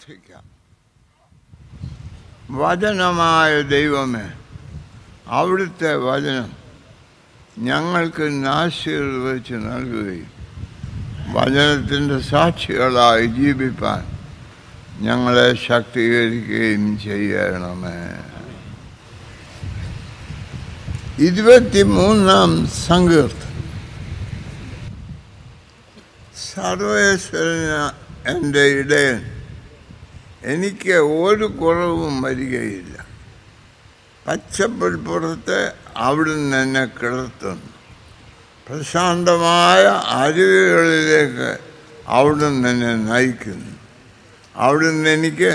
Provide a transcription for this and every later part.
പ്രാർത്ഥിക്കാം വചനമായ ദൈവമേ അവിടുത്തെ വചനം ഞങ്ങൾക്ക് ആശീർവദിച്ച് നൽകുകയും വചനത്തിൻ്റെ സാക്ഷികളായി ജീവിപ്പാൻ ഞങ്ങളെ ശക്തീകരിക്കുകയും ചെയ്യണമേ ഇരുപത്തിമൂന്നാം സങ്കീർത്തം സർവേശ്വരന എൻ്റെ ഇടയൻ എനിക്ക് ഒരു കുറവും വരികയില്ല പച്ചപ്പുൽപ്പുറത്ത് അവിടുന്ന് എന്നെ കിടത്തുന്നു പ്രശാന്തമായ അരുവികളിലേക്ക് അവിടുന്ന് എന്നെ നയിക്കുന്നു അവിടുന്ന് എനിക്ക്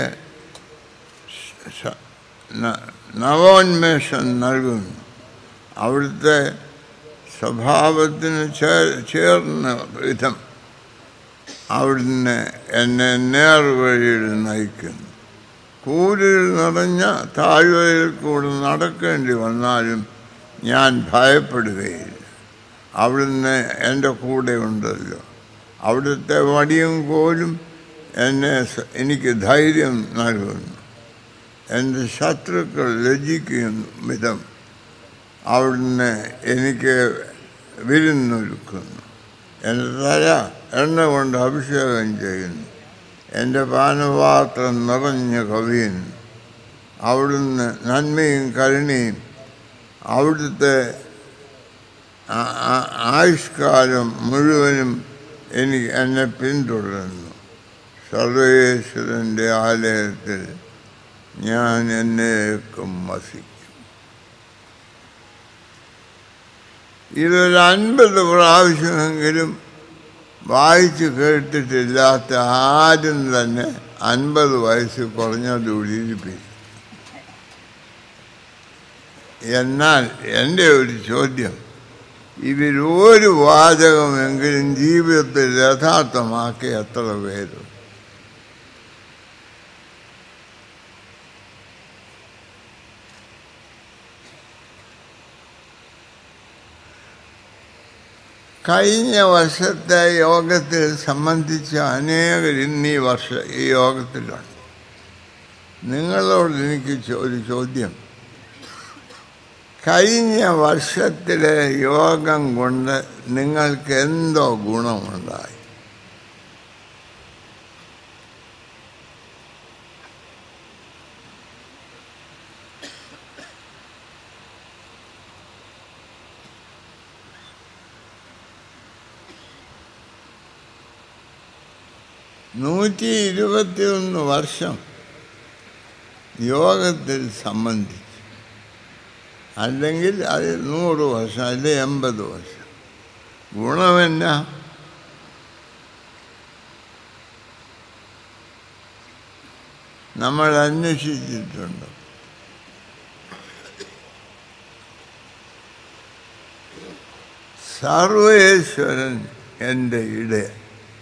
സ- ന- നവോന്മേഷം നൽകുന്നു അവിടുത്തെ സ്വഭാവത്തിന് ചേ- ചേർന്ന വിധം അവിടുന്ന് എന്നെ നേർവഴിയിൽ നയിക്കുന്നു കൂരിൽ നിറഞ്ഞ താഴ്വരയിൽ കൂടെ നടക്കേണ്ടി വന്നാലും ഞാൻ ഭയപ്പെടുകയില്ല അവിടുന്ന് എൻ്റെ കൂടെ ഉണ്ടല്ലോ അവിടുത്തെ വടിയും കോലും എന്നെ സ- എനിക്ക് ധൈര്യം നൽകുന്നു എൻ്റെ ശത്രുക്കൾ ലജ്ജിക്കും വിധം അവിടുന്ന് എനിക്ക് വിരുന്നൊരുക്കുന്നു എൻ്റെ തല എണ്ണ കൊണ്ട് അഭിഷേകം ചെയ്യുന്നു എൻ്റെ പാനപാത്രം നിറഞ്ഞ് കവിയുന്നു അവിടുന്ന് നന്മയും കരുണയും അവിടുത്തെ ആ- ആ- ആയുഷ്കാലം മുഴുവനും എനിക്ക് എന്നെ പിന്തുടരുന്നു സർവേശ്വരൻ്റെ ആലയത്തിൽ ഞാൻ എന്നേക്കും വസിക്കും ഇതൊരു അൻപത് പ്രാവശ്യമെങ്കിലും വായിച്ച് കേട്ടിട്ടില്ലാത്ത ആരും തന്നെ അൻപത് വയസ്സ് കുറഞ്ഞത് ഉഴിരിപ്പിക്കും എന്നാൽ എൻ്റെ ഒരു ചോദ്യം ഇവർ ഒരു വാചകമെങ്കിലും ജീവിതത്തിൽ യഥാർത്ഥമാക്കി എത്ര പേരും കഴിഞ്ഞ വർഷത്തെ യോഗത്തിൽ സംബന്ധിച്ച അനേകർ ഇന്ന് ഈ വർഷ ഈ യോഗത്തിലുണ്ട് നിങ്ങളോട് എനിക്ക് ചോ- ഒരു ചോദ്യം കഴിഞ്ഞ വർഷത്തിലെ യോഗം കൊണ്ട് നിങ്ങൾക്ക് എന്തോ ഗുണമുണ്ടായി നൂറ്റി ഇരുപത്തിയൊന്ന് വർഷം യോഗത്തിൽ സംബന്ധിച്ചു അല്ലെങ്കിൽ അത് നൂറ് വർഷം അല്ലെങ്കിൽ എൺപത് വർഷം ഗുണമെന്നാ നമ്മൾ അന്വേഷിച്ചിട്ടുണ്ട് സർവേശ്വരൻ എൻ്റെ ഇടയൻ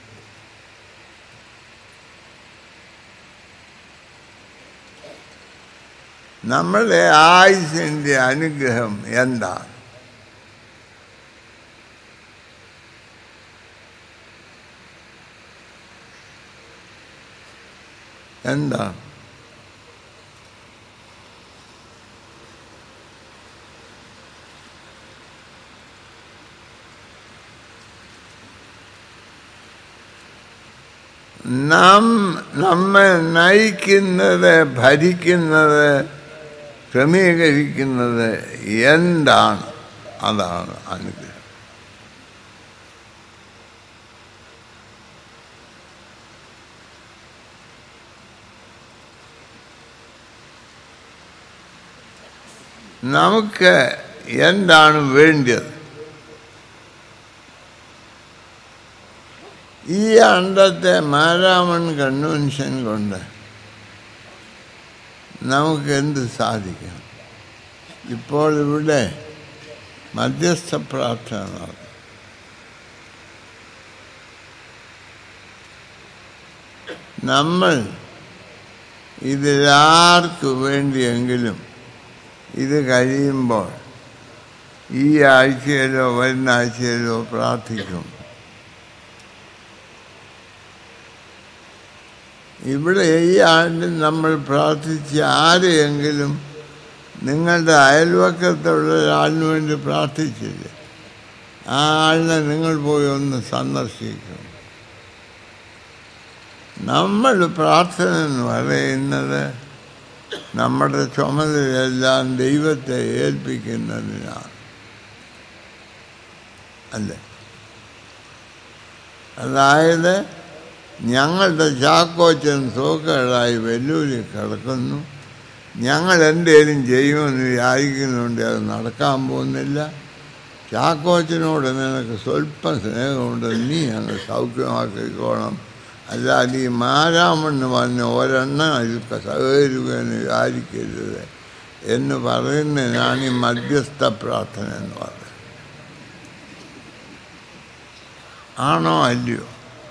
നമ്മളുടെ ആയുസിൻ്റെ അനുഗ്രഹം എന്താണ് എന്താണ് നാം നമ്മെ നയിക്കുന്നത് ഭരിക്കുന്നത് ക്രമീകരിക്കുന്നത് എന്താണ് അതാണ് അനുഗ്രഹം നമുക്ക് എന്താണ് വേണ്ടത് ഈ അണ്ടത്തെ മാരാമൺ കൺവെൻഷൻ കൊണ്ട് നമുക്ക് എന്ത് സാധിക്കണം ഇപ്പോൾ ഇവിടെ മധ്യസ്ഥ പ്രാർത്ഥന നടത്തും നമ്മൾ ഇതിലാർക്ക് വേണ്ടിയെങ്കിലും ഇത് കഴിയുമ്പോൾ ഈ ആഴ്ചയിലോ വരുന്ന ആഴ്ചയിലോ പ്രാർത്ഥിക്കും ഇവിടെ ഈ ആണ്ടിൽ നമ്മൾ പ്രാർത്ഥിച്ച ആരെയെങ്കിലും നിങ്ങളുടെ അയൽവക്കത്തുള്ള ഒരാളിന് വേണ്ടി പ്രാർത്ഥിച്ചില്ലേ ആ ആളിനെ നിങ്ങൾ പോയി ഒന്ന് സന്ദർശിക്കും നമ്മൾ പ്രാർത്ഥന എന്ന് പറയുന്നത് നമ്മുടെ ചുമതലയെല്ലാം ദൈവത്തെ ഏൽപ്പിക്കുന്നതിനാണ് അല്ലേ അതായത് ഞങ്ങളുടെ ചാക്കോച്ചൻ സോക്കേടായി വെല്ലൂരി കിടക്കുന്നു ഞങ്ങൾ എന്തേലും ചെയ്യുമെന്ന് വിചാരിക്കുന്നുണ്ട് അത് നടക്കാൻ പോകുന്നില്ല ചാക്കോച്ചനോട് നിനക്ക് സ്വല്പം സ്നേഹമുണ്ട് നീ അങ്ങ് സൗഖ്യമാക്കിക്കോണം അല്ലാതെ ഈ മാരാമെന്ന് പറഞ്ഞ ഒരെണ്ണം അതിൽ സഹകരിക്കുമെന്ന് വിചാരിക്കരുത് എന്ന് പറയുന്നതിനാണ് ഈ മധ്യസ്ഥ പ്രാർത്ഥന എന്ന് പറയുന്നത് ആണോ അല്ലയോ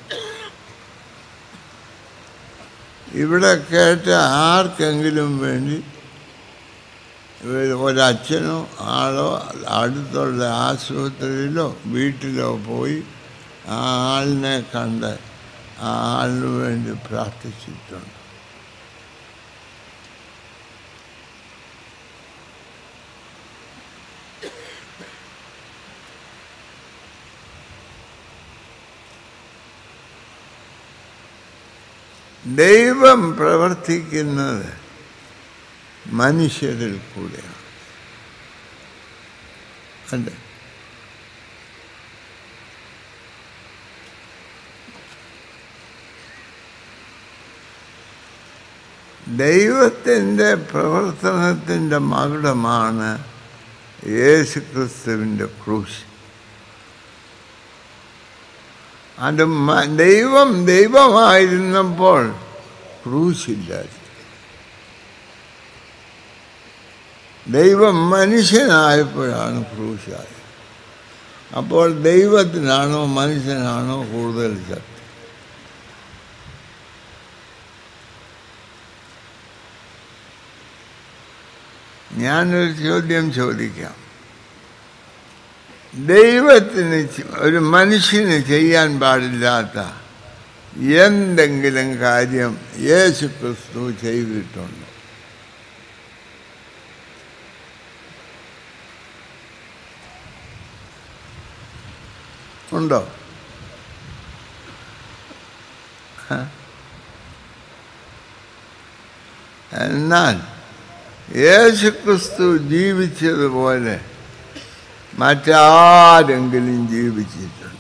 ഇവിടെ കേട്ട ആർക്കെങ്കിലും വേണ്ടി ഒരച്ഛനോ ആളോ അടുത്തുള്ള ആശുപത്രിയിലോ വീട്ടിലോ പോയി ആ ആളിനെ കണ്ട് ആ ആളിന് വേണ്ടി പ്രാർത്ഥിച്ചിട്ടുണ്ട് ദൈവം പ്രവർത്തിക്കുന്നത് മനുഷ്യരിൽ കൂടെയാണ് അല്ലേ ദൈവത്തിൻ്റെ പ്രവർത്തനത്തിൻ്റെ മകുടമാണ് യേശു ക്രിസ്തുവിൻ്റെ ക്രൂശ് അത് മ- ദൈവം ദൈവമായിരുന്നപ്പോൾ ക്രൂശില്ലായിരുന്നു ദൈവം മനുഷ്യനായപ്പോഴാണ് ക്രൂശായത് അപ്പോൾ ദൈവത്തിനാണോ മനുഷ്യനാണോ കൂടുതൽ ശക്തി ഞാനൊരു ചോദ്യം ചോദിക്കാം ദൈവത്തിന് ചെ- ഒരു മനുഷ്യന് ചെയ്യാൻ പാടില്ലാത്ത എന്തെങ്കിലും കാര്യം യേശു ക്രിസ്തു ചെയ്തിട്ടുണ്ട് ഉണ്ടോ ഹ? എന്നാൽ യേശു ക്രിസ്തു ജീവിച്ചതുപോലെ മറ്റാരെങ്കിലും ജീവിച്ചിട്ടുണ്ട്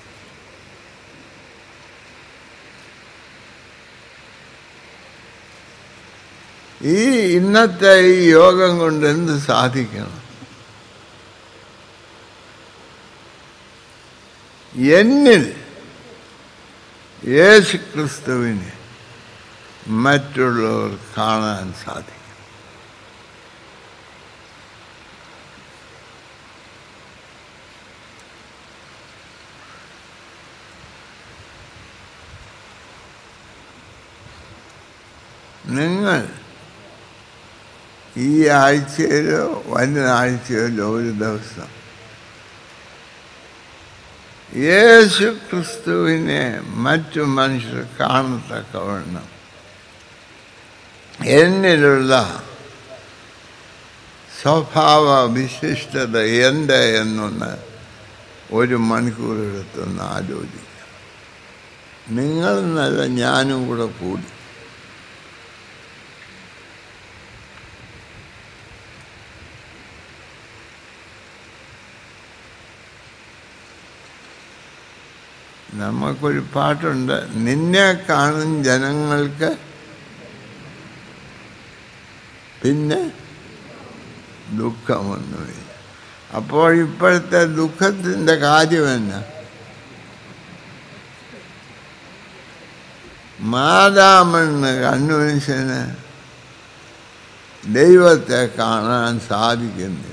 ഈ ഇന്നത്തെ ഈ യോഗം കൊണ്ട് എന്ത് സാധിക്കണം എന്നിൽ യേശു ക്രിസ്തുവിനെ മറ്റുള്ളവർ കാണാൻ സാധിക്കും നിങ്ങൾ ഈ ആഴ്ചയിലോ വരുന്ന ആഴ്ചയിലോ ഒരു ദിവസം യേശു ക്രിസ്തുവിനെ മറ്റു മനുഷ്യർ കാണത്തക്കവണ്ണം എന്നിലുള്ള സ്വഭാവ വിശിഷ്ടത എന്ത് എന്നൊന്ന് ഒരു മണിക്കൂർ എടുത്തൊന്ന് ആലോചിക്കുക നിങ്ങൾ നല്ല ഞാനും കൂടെ കൂടി നമുക്കൊരു പാട്ടുണ്ട് നിന്നെ കാണും ജനങ്ങൾക്ക് പിന്നെ ദുഃഖമൊന്നുമില്ല അപ്പോൾ ഇപ്പോഴത്തെ ദുഃഖത്തിൻ്റെ കാര്യം എന്നാ മാതാമെന്ന് കണ്ണുമനുഷ്യന് ദൈവത്തെ കാണാൻ സാധിക്കുന്നില്ല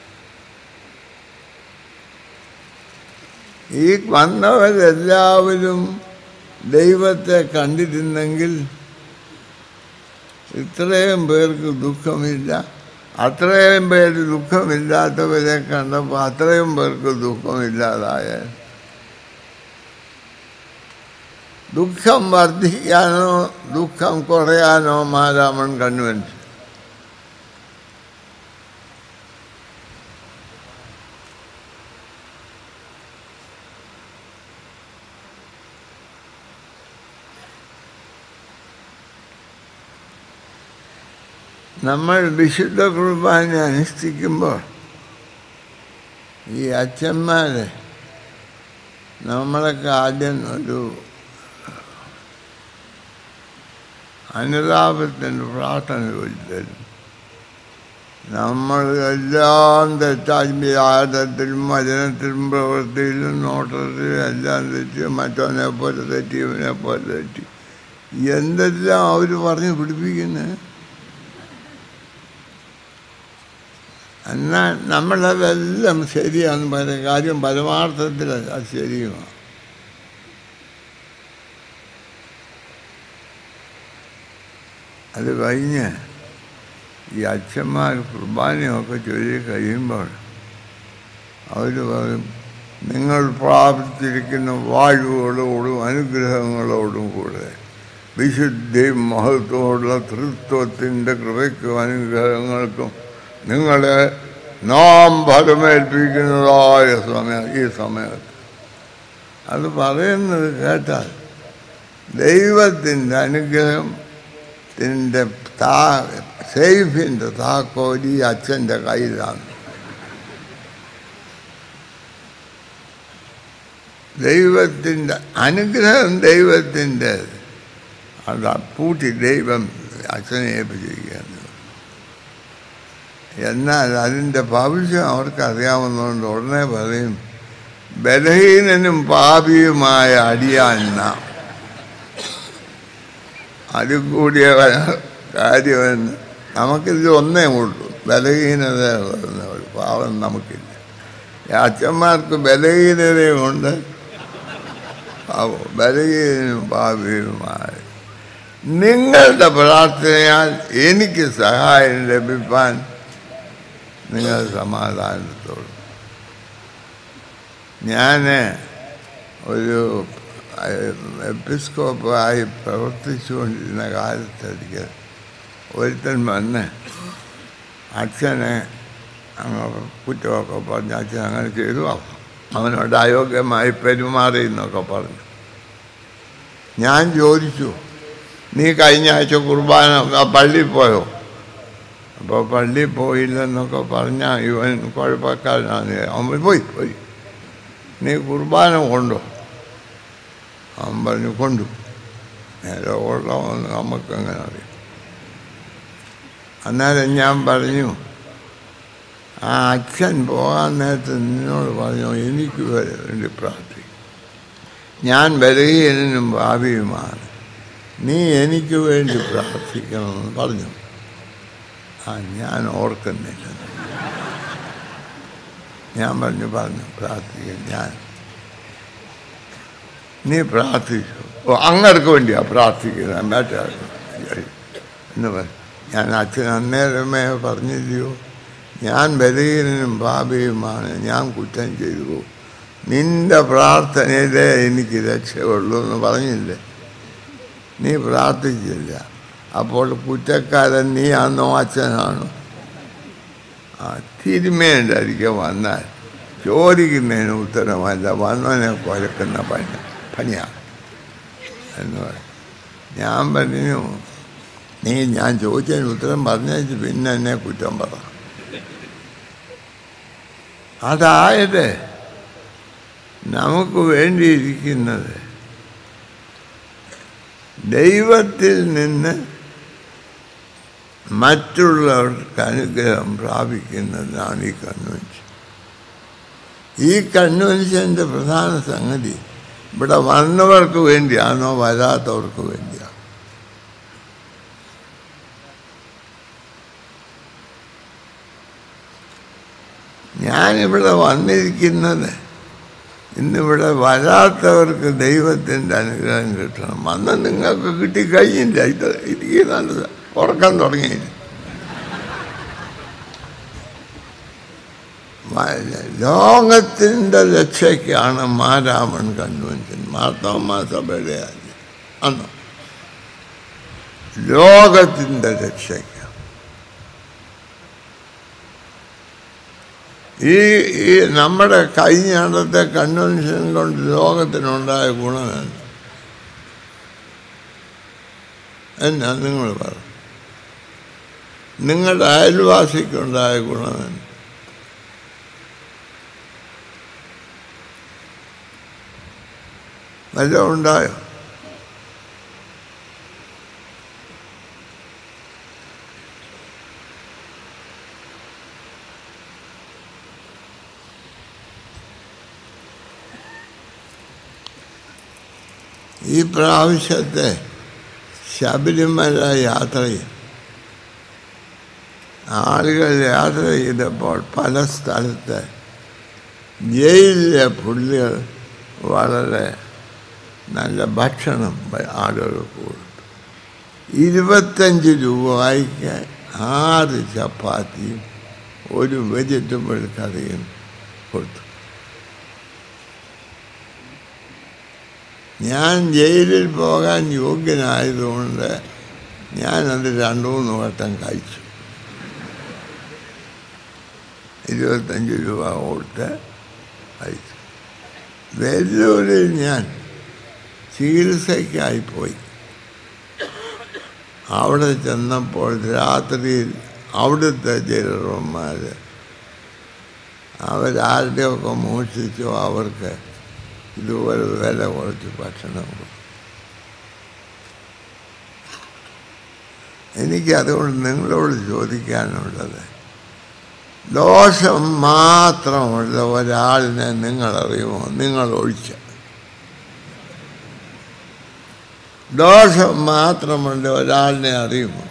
ഈ വന്നവരെല്ലാവരും ദൈവത്തെ കണ്ടിരുന്നെങ്കിൽ ഇത്രയും പേർക്ക് ദുഃഖമില്ല അത്രയും പേര് ദുഃഖമില്ലാത്തവരെ കണ്ടപ്പോൾ അത്രയും പേർക്ക് ദുഃഖമില്ലാതായ ദുഃഖം വർദ്ധിക്കാനോ ദുഃഖം കുറയാനോ മാരാമൺ കൺവെൻഷൻ നമ്മൾ വിശുദ്ധ കുർബാന അനുഷ്ഠിക്കുമ്പോൾ ഈ അച്ഛന്മാർ നമ്മളൊക്കെ ആദ്യം ഒരു അനുതാപത്തിൻ്റെ പ്രാർത്ഥന ചോദിച്ചു നമ്മൾ എല്ലാം തെറ്റാത്മ്യാദത്തിലും വചനത്തിലും പ്രവൃത്തിയിലും നോട്ടത്തിലും എല്ലാം തെറ്റി മറ്റവനെ പോലെ തെറ്റി ഇവനെ പോലെ തെറ്റി എന്തെല്ലാം അവർ പറഞ്ഞ് പിടിപ്പിക്കുന്നത് എന്നാൽ നമ്മളതെല്ലാം ശരിയാണെന്ന് പറയുന്ന കാര്യം പരമാർത്ഥത്തിൽ അത് ശരിയുമാണ് അത് കഴിഞ്ഞ് ഈ അച്ഛന്മാർ കുർബാനയൊക്കെ ചൊല്ലി കഴിയുമ്പോൾ അവർ പറയും നിങ്ങൾ പ്രാപിച്ചിരിക്കുന്ന വാഴുകളോടും അനുഗ്രഹങ്ങളോടും കൂടെ വിശുദ്ധിയും മഹത്വമുള്ള തൃത്വത്തിൻ്റെ കൃപയ്ക്കും അനുഗ്രഹങ്ങൾക്കും നിങ്ങളെ നാം ഫലമേൽപ്പിക്കുന്നതായ സമയം ഈ സമയത്ത് അത് പറയുന്നത് കേട്ടാൽ ദൈവത്തിൻ്റെ അനുഗ്രഹത്തിൻ്റെ താ സേഫിൻ്റെ താക്കോലി അച്ഛൻ്റെ കയ്യിലാണ് ദൈവത്തിൻ്റെ അനുഗ്രഹം ദൈവത്തിൻ്റെ അത് പൂട്ടി ദൈവം അച്ഛനെ ഏൽപ്പിച്ചിരിക്കുകയാണ് എന്നാൽ അതിൻ്റെ ഭവിഷ്യം അവർക്കറിയാവുന്നതുകൊണ്ട് ഉടനെ പറയും ബലഹീനനും പാപിയുമായ അടിയാൻ നാം അതിൽ കൂടിയ കാര്യമെന്ന് നമുക്കിത് ഒന്നേ ഉള്ളൂ ബലഹീനത ഒരു പാവം നമുക്കില്ല ഈ അച്ഛന്മാർക്ക് ബലഹീനതയുമുണ്ട് പാവം ബലഹീനനും പാപിയുമായ നിങ്ങളുടെ പ്രാർത്ഥനയാൽ എനിക്ക് സഹായം ലഭിപ്പാൻ നിങ്ങൾ സമാധാനത്തോടും ഞാൻ ഒരു എപ്പിസ്കോപ്പായി പ്രവർത്തിച്ചുകൊണ്ടിരുന്ന കാലത്തൊരിക്കൽ ഒരുത്തൻ വന്ന് അച്ഛനെ അങ്ങ് കുറ്റമൊക്കെ പറഞ്ഞ് അച്ഛൻ അങ്ങനെ ചെയ്തു അവനോട് അയോഗ്യമായി പെരുമാറി എന്നൊക്കെ പറഞ്ഞു ഞാൻ ചോദിച്ചു നീ കഴിഞ്ഞ ആഴ്ച കുർബാന പള്ളിയിൽ പോയോ അപ്പോൾ പള്ളിയിൽ പോയില്ലെന്നൊക്കെ പറഞ്ഞാൽ ഇവൻ കുഴപ്പക്കാരനാണ് അവൻ പോയി പോയി നീ കുർബാന കൊണ്ടോ അവൻ പറഞ്ഞു കൊണ്ടു നേരെ കൊള്ളാമെന്ന് നമുക്കങ്ങനെ അറിയാം അന്നേരം ഞാൻ പറഞ്ഞു ആ അച്ഛൻ പോകാൻ നേരത്ത് നിന്നോട് പറഞ്ഞു എനിക്ക് വേണ്ടി പ്രാർത്ഥിക്കും ഞാൻ ബലഹീനനും ഭാവിയുമാണ് നീ എനിക്ക് വേണ്ടി പ്രാർത്ഥിക്കണമെന്ന് പറഞ്ഞു ആ ഞാൻ ഓർക്കുന്നില്ല ഞാൻ പറഞ്ഞു പറഞ്ഞു പ്രാർത്ഥിക്കും ഞാൻ നീ പ്രാർത്ഥിച്ചു ഓ അങ്ങർക്ക് വേണ്ടിയാ പ്രാർത്ഥിക്കുന്നത് മറ്റേ എന്ന് പറഞ്ഞു ഞാൻ അച്ഛൻ അന്നേരമേ പറഞ്ഞില്ലയോ ഞാൻ ബലഹീനനും പാപിയുമാണ് ഞാൻ കുറ്റം ചെയ്തു നിന്റെ പ്രാർത്ഥനയിലേ എനിക്ക് രക്ഷയുള്ളൂ എന്ന് പറഞ്ഞില്ലേ നീ പ്രാർത്ഥിച്ചില്ല അപ്പോൾ കുറ്റക്കാരൻ നീ ആണോ അച്ഛനാണോ ആ തിരുമേണ്ടായിരിക്കും വന്നാൽ ചോദിക്കുന്നതിന് ഉത്തരമല്ല വന്നവനെ കുഴക്കുന്ന പണി പണിയാണ് എന്ന് പറയും ഞാൻ പറഞ്ഞു നീ ഞാൻ ചോദിച്ചതിന് ഉത്തരം പറഞ്ഞേച്ച് പിന്നെ എന്നെ കുറ്റം പറ അതായത് നമുക്ക് വേണ്ടിയിരിക്കുന്നത് ദൈവത്തിൽ നിന്ന് മറ്റുള്ളവർക്ക് അനുഗ്രഹം പ്രാപിക്കുന്നതാണ് ഈ കൺവെൻഷൻ ഈ കൺവെൻഷൻ്റെ പ്രധാന സംഗതി ഇവിടെ വന്നവർക്ക് വേണ്ടിയാണോ വരാത്തവർക്ക് വേണ്ടിയാണോ ഞാനിവിടെ വന്നിരിക്കുന്നത് ഇന്നിവിടെ വരാത്തവർക്ക് ദൈവത്തിൻ്റെ അനുഗ്രഹം കിട്ടണം വന്ന് നിങ്ങൾക്ക് കിട്ടിക്കഴിഞ്ഞില്ല ഇത് ഇരിക്കുക നല്ലത് ഉറക്കം തുടങ്ങിയില്ല ലോകത്തിൻ്റെ രക്ഷയ്ക്കാണ് മാരാമൺ കൺവെൻഷൻ മാർത്തോമാ സഭയുടെ ആദ്യം അന്ന് ലോകത്തിൻ്റെ രക്ഷയ്ക്ക് ഈ ഈ നമ്മുടെ കഴിഞ്ഞിടത്തെ കൺവെൻഷൻ കൊണ്ട് ലോകത്തിനുണ്ടായ ഗുണമെന്ന് എന്നാ നിങ്ങൾ പറ നിങ്ങളുടെ അയൽവാസിക്കുണ്ടായ ഗുണമെന്ന് വല്ലതും ഉണ്ടായോ ഈ പ്രാവശ്യത്തെ ശബരിമല യാത്രയിൽ ആളുകൾ യാത്ര ചെയ്തപ്പോൾ പല സ്ഥലത്ത് ജയിലിലെ പുള്ളികൾ വളരെ നല്ല ഭക്ഷണം ആളുകൾക്ക് കൊടുത്തു ഇരുപത്തഞ്ച് രൂപയ്ക്ക് ആറ് ചപ്പാത്തിയും ഒരു വെജിറ്റബിൾ കറിയും കൊടുത്തു ഞാൻ ജയിലിൽ പോകാൻ യോഗ്യനായതുകൊണ്ട് ഞാനത് രണ്ടു മൂന്ന് വട്ടം കഴിച്ചു ഇരുപത്തഞ്ച് രൂപ കൊടുത്ത് കഴിച്ചു വെല്ലൂരിൽ ഞാൻ ചികിത്സയ്ക്കായി പോയി അവിടെ ചെന്നപ്പോൾ രാത്രിയിൽ അവിടുത്തെ ജയിലർമാർ അവരാരുടെയൊക്കെ മോഷിച്ചോ അവർക്ക് ഇതുപോലെ വില കുറച്ച് ഭക്ഷണം കൊടുക്കും എനിക്കതുകൊണ്ട് നിങ്ങളോട് ചോദിക്കാനുള്ളത് ദോഷം മാത്രമുള്ള ഒരാളിനെ നിങ്ങളറിയുമോ നിങ്ങൾ ഒഴിച്ച ദോഷം മാത്രമുള്ള ഒരാളിനെ അറിയുമോ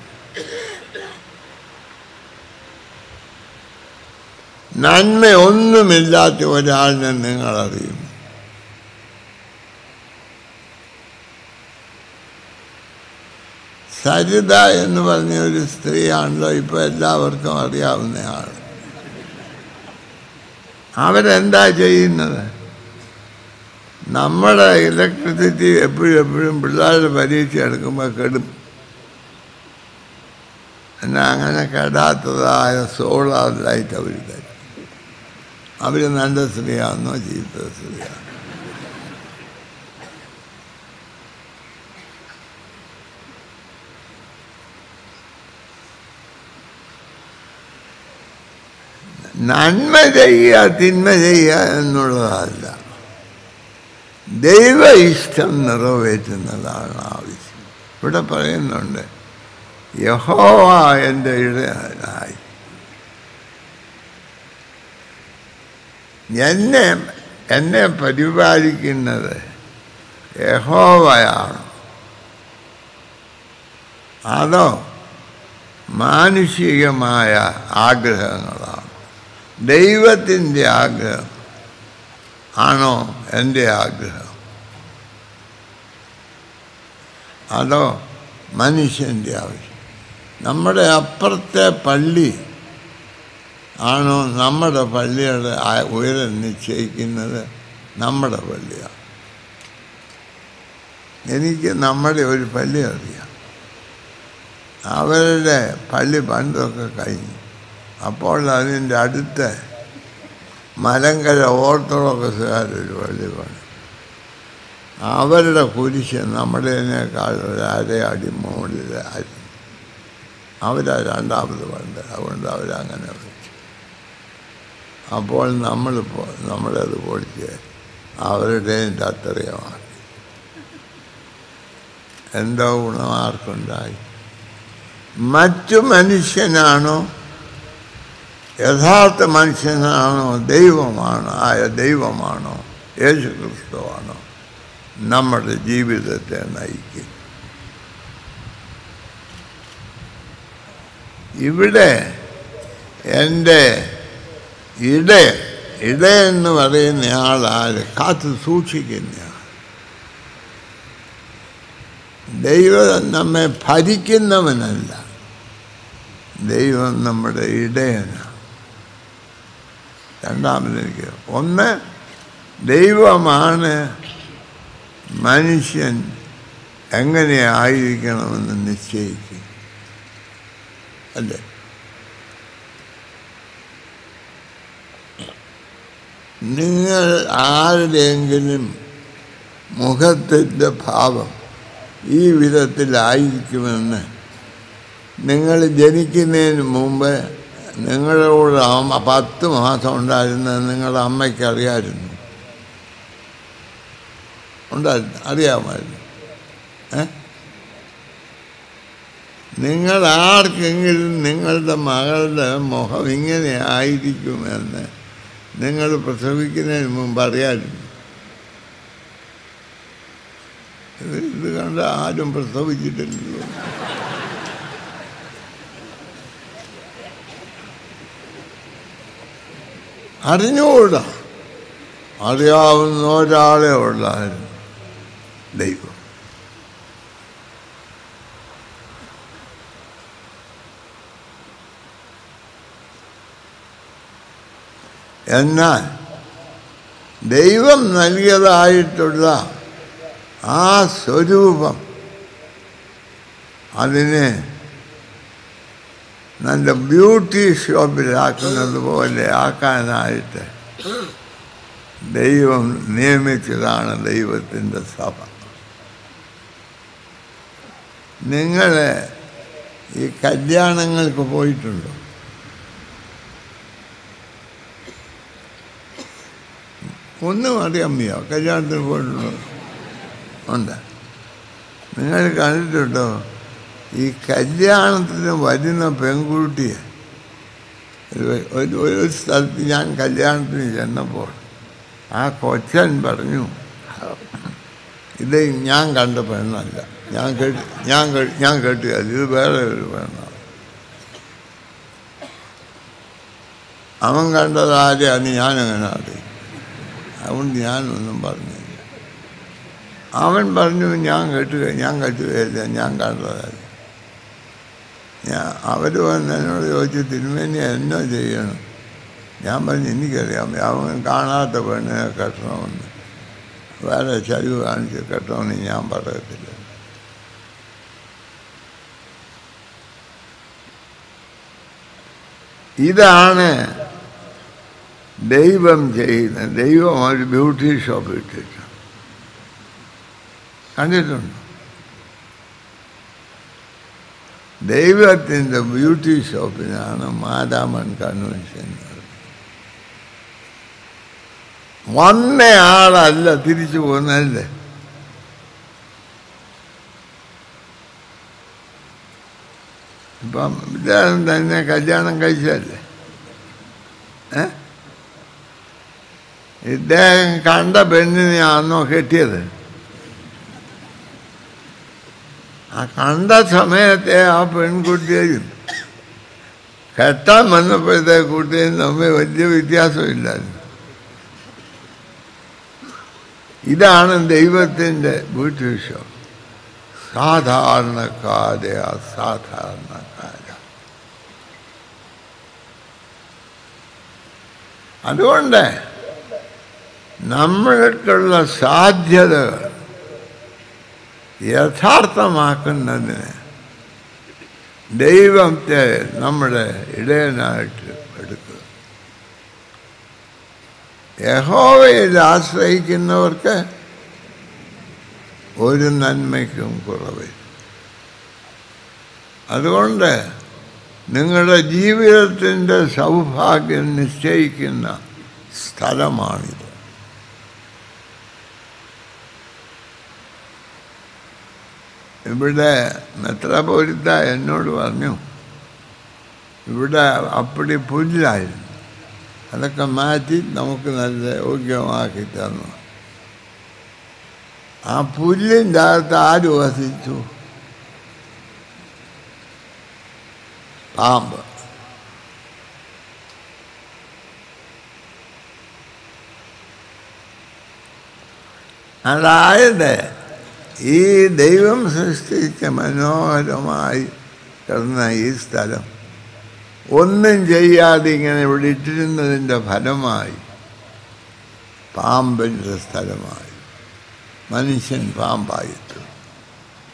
നന്മ ഒന്നുമില്ലാത്ത ഒരാളിനെ നിങ്ങൾ അറിയുമോ സരിത എന്ന് പറഞ്ഞ ഒരു സ്ത്രീയാണല്ലോ ഇപ്പോൾ എല്ലാവർക്കും അറിയാവുന്ന ആൾ അവരെന്താ ചെയ്യുന്നത് നമ്മുടെ ഇലക്ട്രിസിറ്റി എപ്പോഴും എപ്പോഴും പിള്ളേരുടെ പരീക്ഷ എടുക്കുമ്പോൾ കെടും എന്നാൽ അങ്ങനെ കെടാത്തതായ സോളാർ ലൈറ്റ് അവർ തരും അവർ നല്ല സ്ത്രീയാണെന്നോ ചീത്ത സ്ത്രീയാണോ നന്മ ചെയ്യുക തിന്മ ചെയ്യുക എന്നുള്ളതല്ല ദൈവ ഇഷ്ടം നിറവേറ്റുന്നതാണ് ആവശ്യം ഇവിടെ പറയുന്നുണ്ട് യഹോവ എൻ്റെ ഇടയായി എന്നെ എന്നെ പരിപാലിക്കുന്നത് യഹോവയാണ് അതോ മാനുഷികമായ ആഗ്രഹങ്ങളാണ് ദൈവത്തിൻ്റെ ആഗ്രഹം ആണോ എൻ്റെ ആഗ്രഹം അതോ മനുഷ്യൻ്റെ ആവശ്യം നമ്മുടെ അപ്പുറത്തെ പള്ളി ആണോ നമ്മുടെ പള്ളിയുടെ ഉയരം നിശ്ചയിക്കുന്നത് നമ്മുടെ പള്ളിയാണ് എനിക്ക് നമ്മുടെ ഒരു പള്ളി അറിയാം അവരുടെ പള്ളി പണ്ടൊക്കെ കഴിഞ്ഞു അപ്പോൾ അതിൻ്റെ അടുത്ത് മലങ്കര ഓർത്തഡോക്സുകാരൊരു പള്ളി പണി അവരുടെ കുരിശ് നമ്മുടേതിനേക്കാൾ ഒരു അര അടി മുകളിൽ അരി അവരാ രണ്ടാമത് പണ്ട് അതുകൊണ്ട് അവരങ്ങനെ വെച്ചു അപ്പോൾ നമ്മൾ നമ്മളത് പൊളിച്ച് അവരുടേതിൻ്റെ അത്രയുമാണ് എന്തോ ഗുണം ആർക്കുണ്ടായി മറ്റു മനുഷ്യനാണോ യഥാർത്ഥ മനുഷ്യനാണോ ദൈവമാണോ ആയ ദൈവമാണോ യേശു ക്രിസ്തുവാണോ നമ്മുടെ ജീവിതത്തെ നയിക്കും ഇവിടെ എൻ്റെ ഇട ഇട എന്ന് പറയുന്ന ആളാര് കാത്തു സൂക്ഷിക്കുന്നയാൾ ദൈവം നമ്മെ ഭരിക്കുന്നവനല്ല ദൈവം നമ്മുടെ ഇടയനാണ് രണ്ടാമതെനിക്ക് ഒന്ന് ദൈവമാണ് മനുഷ്യൻ എങ്ങനെയായിരിക്കണമെന്ന് നിശ്ചയിക്കും അല്ലേ നിങ്ങൾ ആരുടെയെങ്കിലും മുഖത്തിൻ്റെ ഭാവം ഈ വിധത്തിലായിരിക്കുമെന്ന് നിങ്ങൾ ജനിക്കുന്നതിന് മുമ്പ് നിങ്ങളുടെ കൂടെ അമ്മ പത്ത് മാസം ഉണ്ടായിരുന്ന നിങ്ങളുടെ അമ്മയ്ക്ക് അറിയാമായിരുന്നു ഉണ്ടായിരുന്നു അറിയാമായിരുന്നു ഏ നിങ്ങൾ ആർക്കെങ്കിലും നിങ്ങളുടെ മകളുടെ മുഖം ഇങ്ങനെ ആയിരിക്കുമെന്ന് നിങ്ങൾ പ്രസവിക്കുന്നതിന് മുമ്പ് അറിയാമായിരുന്നു ഇത് ഇത് കണ്ട് ആരും പ്രസവിച്ചിട്ടില്ലല്ലോ അറിഞ്ഞുകൂടാ അറിയാവുന്ന ഒരാളെ ഉള്ളായിരുന്നു ദൈവം എന്നാൽ ദൈവം നൽകിയതായിട്ടുള്ള ആ സ്വരൂപം അതിനെ നല്ല ബ്യൂട്ടി ഷോപ്പിലാക്കുന്നത് പോലെ ആക്കാനായിട്ട് ദൈവം നിയമിച്ചതാണ് ദൈവത്തിൻ്റെ സഭ നിങ്ങൾ ഈ കല്യാണങ്ങൾക്ക് പോയിട്ടുണ്ടോ ഒന്നും അറിയാൻ വയ്യ കല്യാണത്തിന് പോയിട്ടുണ്ടോ ഉണ്ട് നിങ്ങൾ കണ്ടിട്ടുണ്ടോ ഈ കല്യാണത്തിന് വരുന്ന പെൺകുട്ടിയെ ഒരു- ഒരു ഒരു സ്ഥലത്ത് ഞാൻ കല്യാണത്തിന് ചെന്നപ്പോൾ ആ കൊച്ചൻ പറഞ്ഞു ഇത് ഞാൻ കണ്ട പെണ്ണല്ല ഞാൻ കേട്ട് ഞാൻ കേ- ഞാൻ കേട്ടില്ല ഇത് വേറെ ഒരു പെണ്ണാണ് അവൻ കണ്ടത് ആരെയാണ് ഞാനങ്ങനെ അറിയും അതുകൊണ്ട് ഞാനൊന്നും പറഞ്ഞില്ല അവൻ പറഞ്ഞു ഞാൻ കേട്ടുക ഞാൻ കേട്ടുകയില്ല ഞാൻ കണ്ടതല്ല ഞാൻ അവർ വന്ന് എന്നോട് ചോദിച്ചു തിരുമേനി എന്നോ ചെയ്യണം ഞാൻ പറഞ്ഞു എനിക്കറിയാം അവൻ കാണാത്ത പെണ്ണിനെ കെട്ടണമെന്ന് വേറെ ചരിവ് കാണിച്ച് കെട്ടണമെന്ന് ഞാൻ പറയത്തില്ല ഇതാണ് ദൈവം ചെയ്യുന്നത് ദൈവം ഒരു ബ്യൂട്ടി ഷോപ്പ് ഇട്ടിട്ട് കണ്ടിട്ടുണ്ടോ ദൈവത്തിൻ്റെ ബ്യൂട്ടി ഷോപ്പിനാണ് മാതാമൻ കൺവെൻഷൻ വന്ന ആളല്ല തിരിച്ചു പോകുന്നതല്ലേ ഇപ്പം ഇദ്ദേഹം തന്നെ കല്യാണം കഴിച്ചല്ലേ ഏ ഇദ്ദേഹം കണ്ട പെണ്ണിനെ ആണോ കെട്ടിയത് ആ കണ്ട സമയത്തെ ആ പെൺകുട്ടിയെയും കെട്ടാൻ വന്നപ്പോഴത്തെ കുട്ടിയും തമ്മിൽ വലിയ വ്യത്യാസമില്ലായിരുന്നു ഇതാണ് ദൈവത്തിൻ്റെ ഭൂരിപക്ഷം സാധാരണക്കാരെ അസാധാരണക്കാര അതുകൊണ്ട് നമ്മൾക്കുള്ള സാധ്യതകൾ യഥാർത്ഥമാക്കുന്നതിന് ദൈവത്തെ നമ്മുടെ ഇടയനായിട്ട് എടുക്കുക യഹോവയിൽ ആശ്രയിക്കുന്നവർക്ക് ഒരു നന്മയ്ക്കും കുറവില്ല അതുകൊണ്ട് നിങ്ങളുടെ ജീവിതത്തിൻ്റെ സൗഭാഗ്യം നിശ്ചയിക്കുന്ന സ്ഥലമാണിത് ഇവിടെ മെത്രാപോലിത്ത എന്നോട് പറഞ്ഞു ഇവിടെ അപ്പടി പുല്ലായിരുന്നു അതൊക്കെ മാറ്റി നമുക്ക് നല്ല യോഗ്യമാക്കി തന്നു ആ പുല്ലിൻ്റെ അകത്ത് ആര് വസിച്ചു പാമ്പ് അതായത് ഈ ദൈവം സൃഷ്ടിച്ച മനോഹരമായി കിടന്ന ഈ സ്ഥലം ഒന്നും ചെയ്യാതെ ഇങ്ങനെ ഇവിടെ ഇട്ടിരുന്നതിൻ്റെ ഫലമായി പാമ്പിൻ്റെ സ്ഥലമായി മനുഷ്യൻ പാമ്പായിട്ടു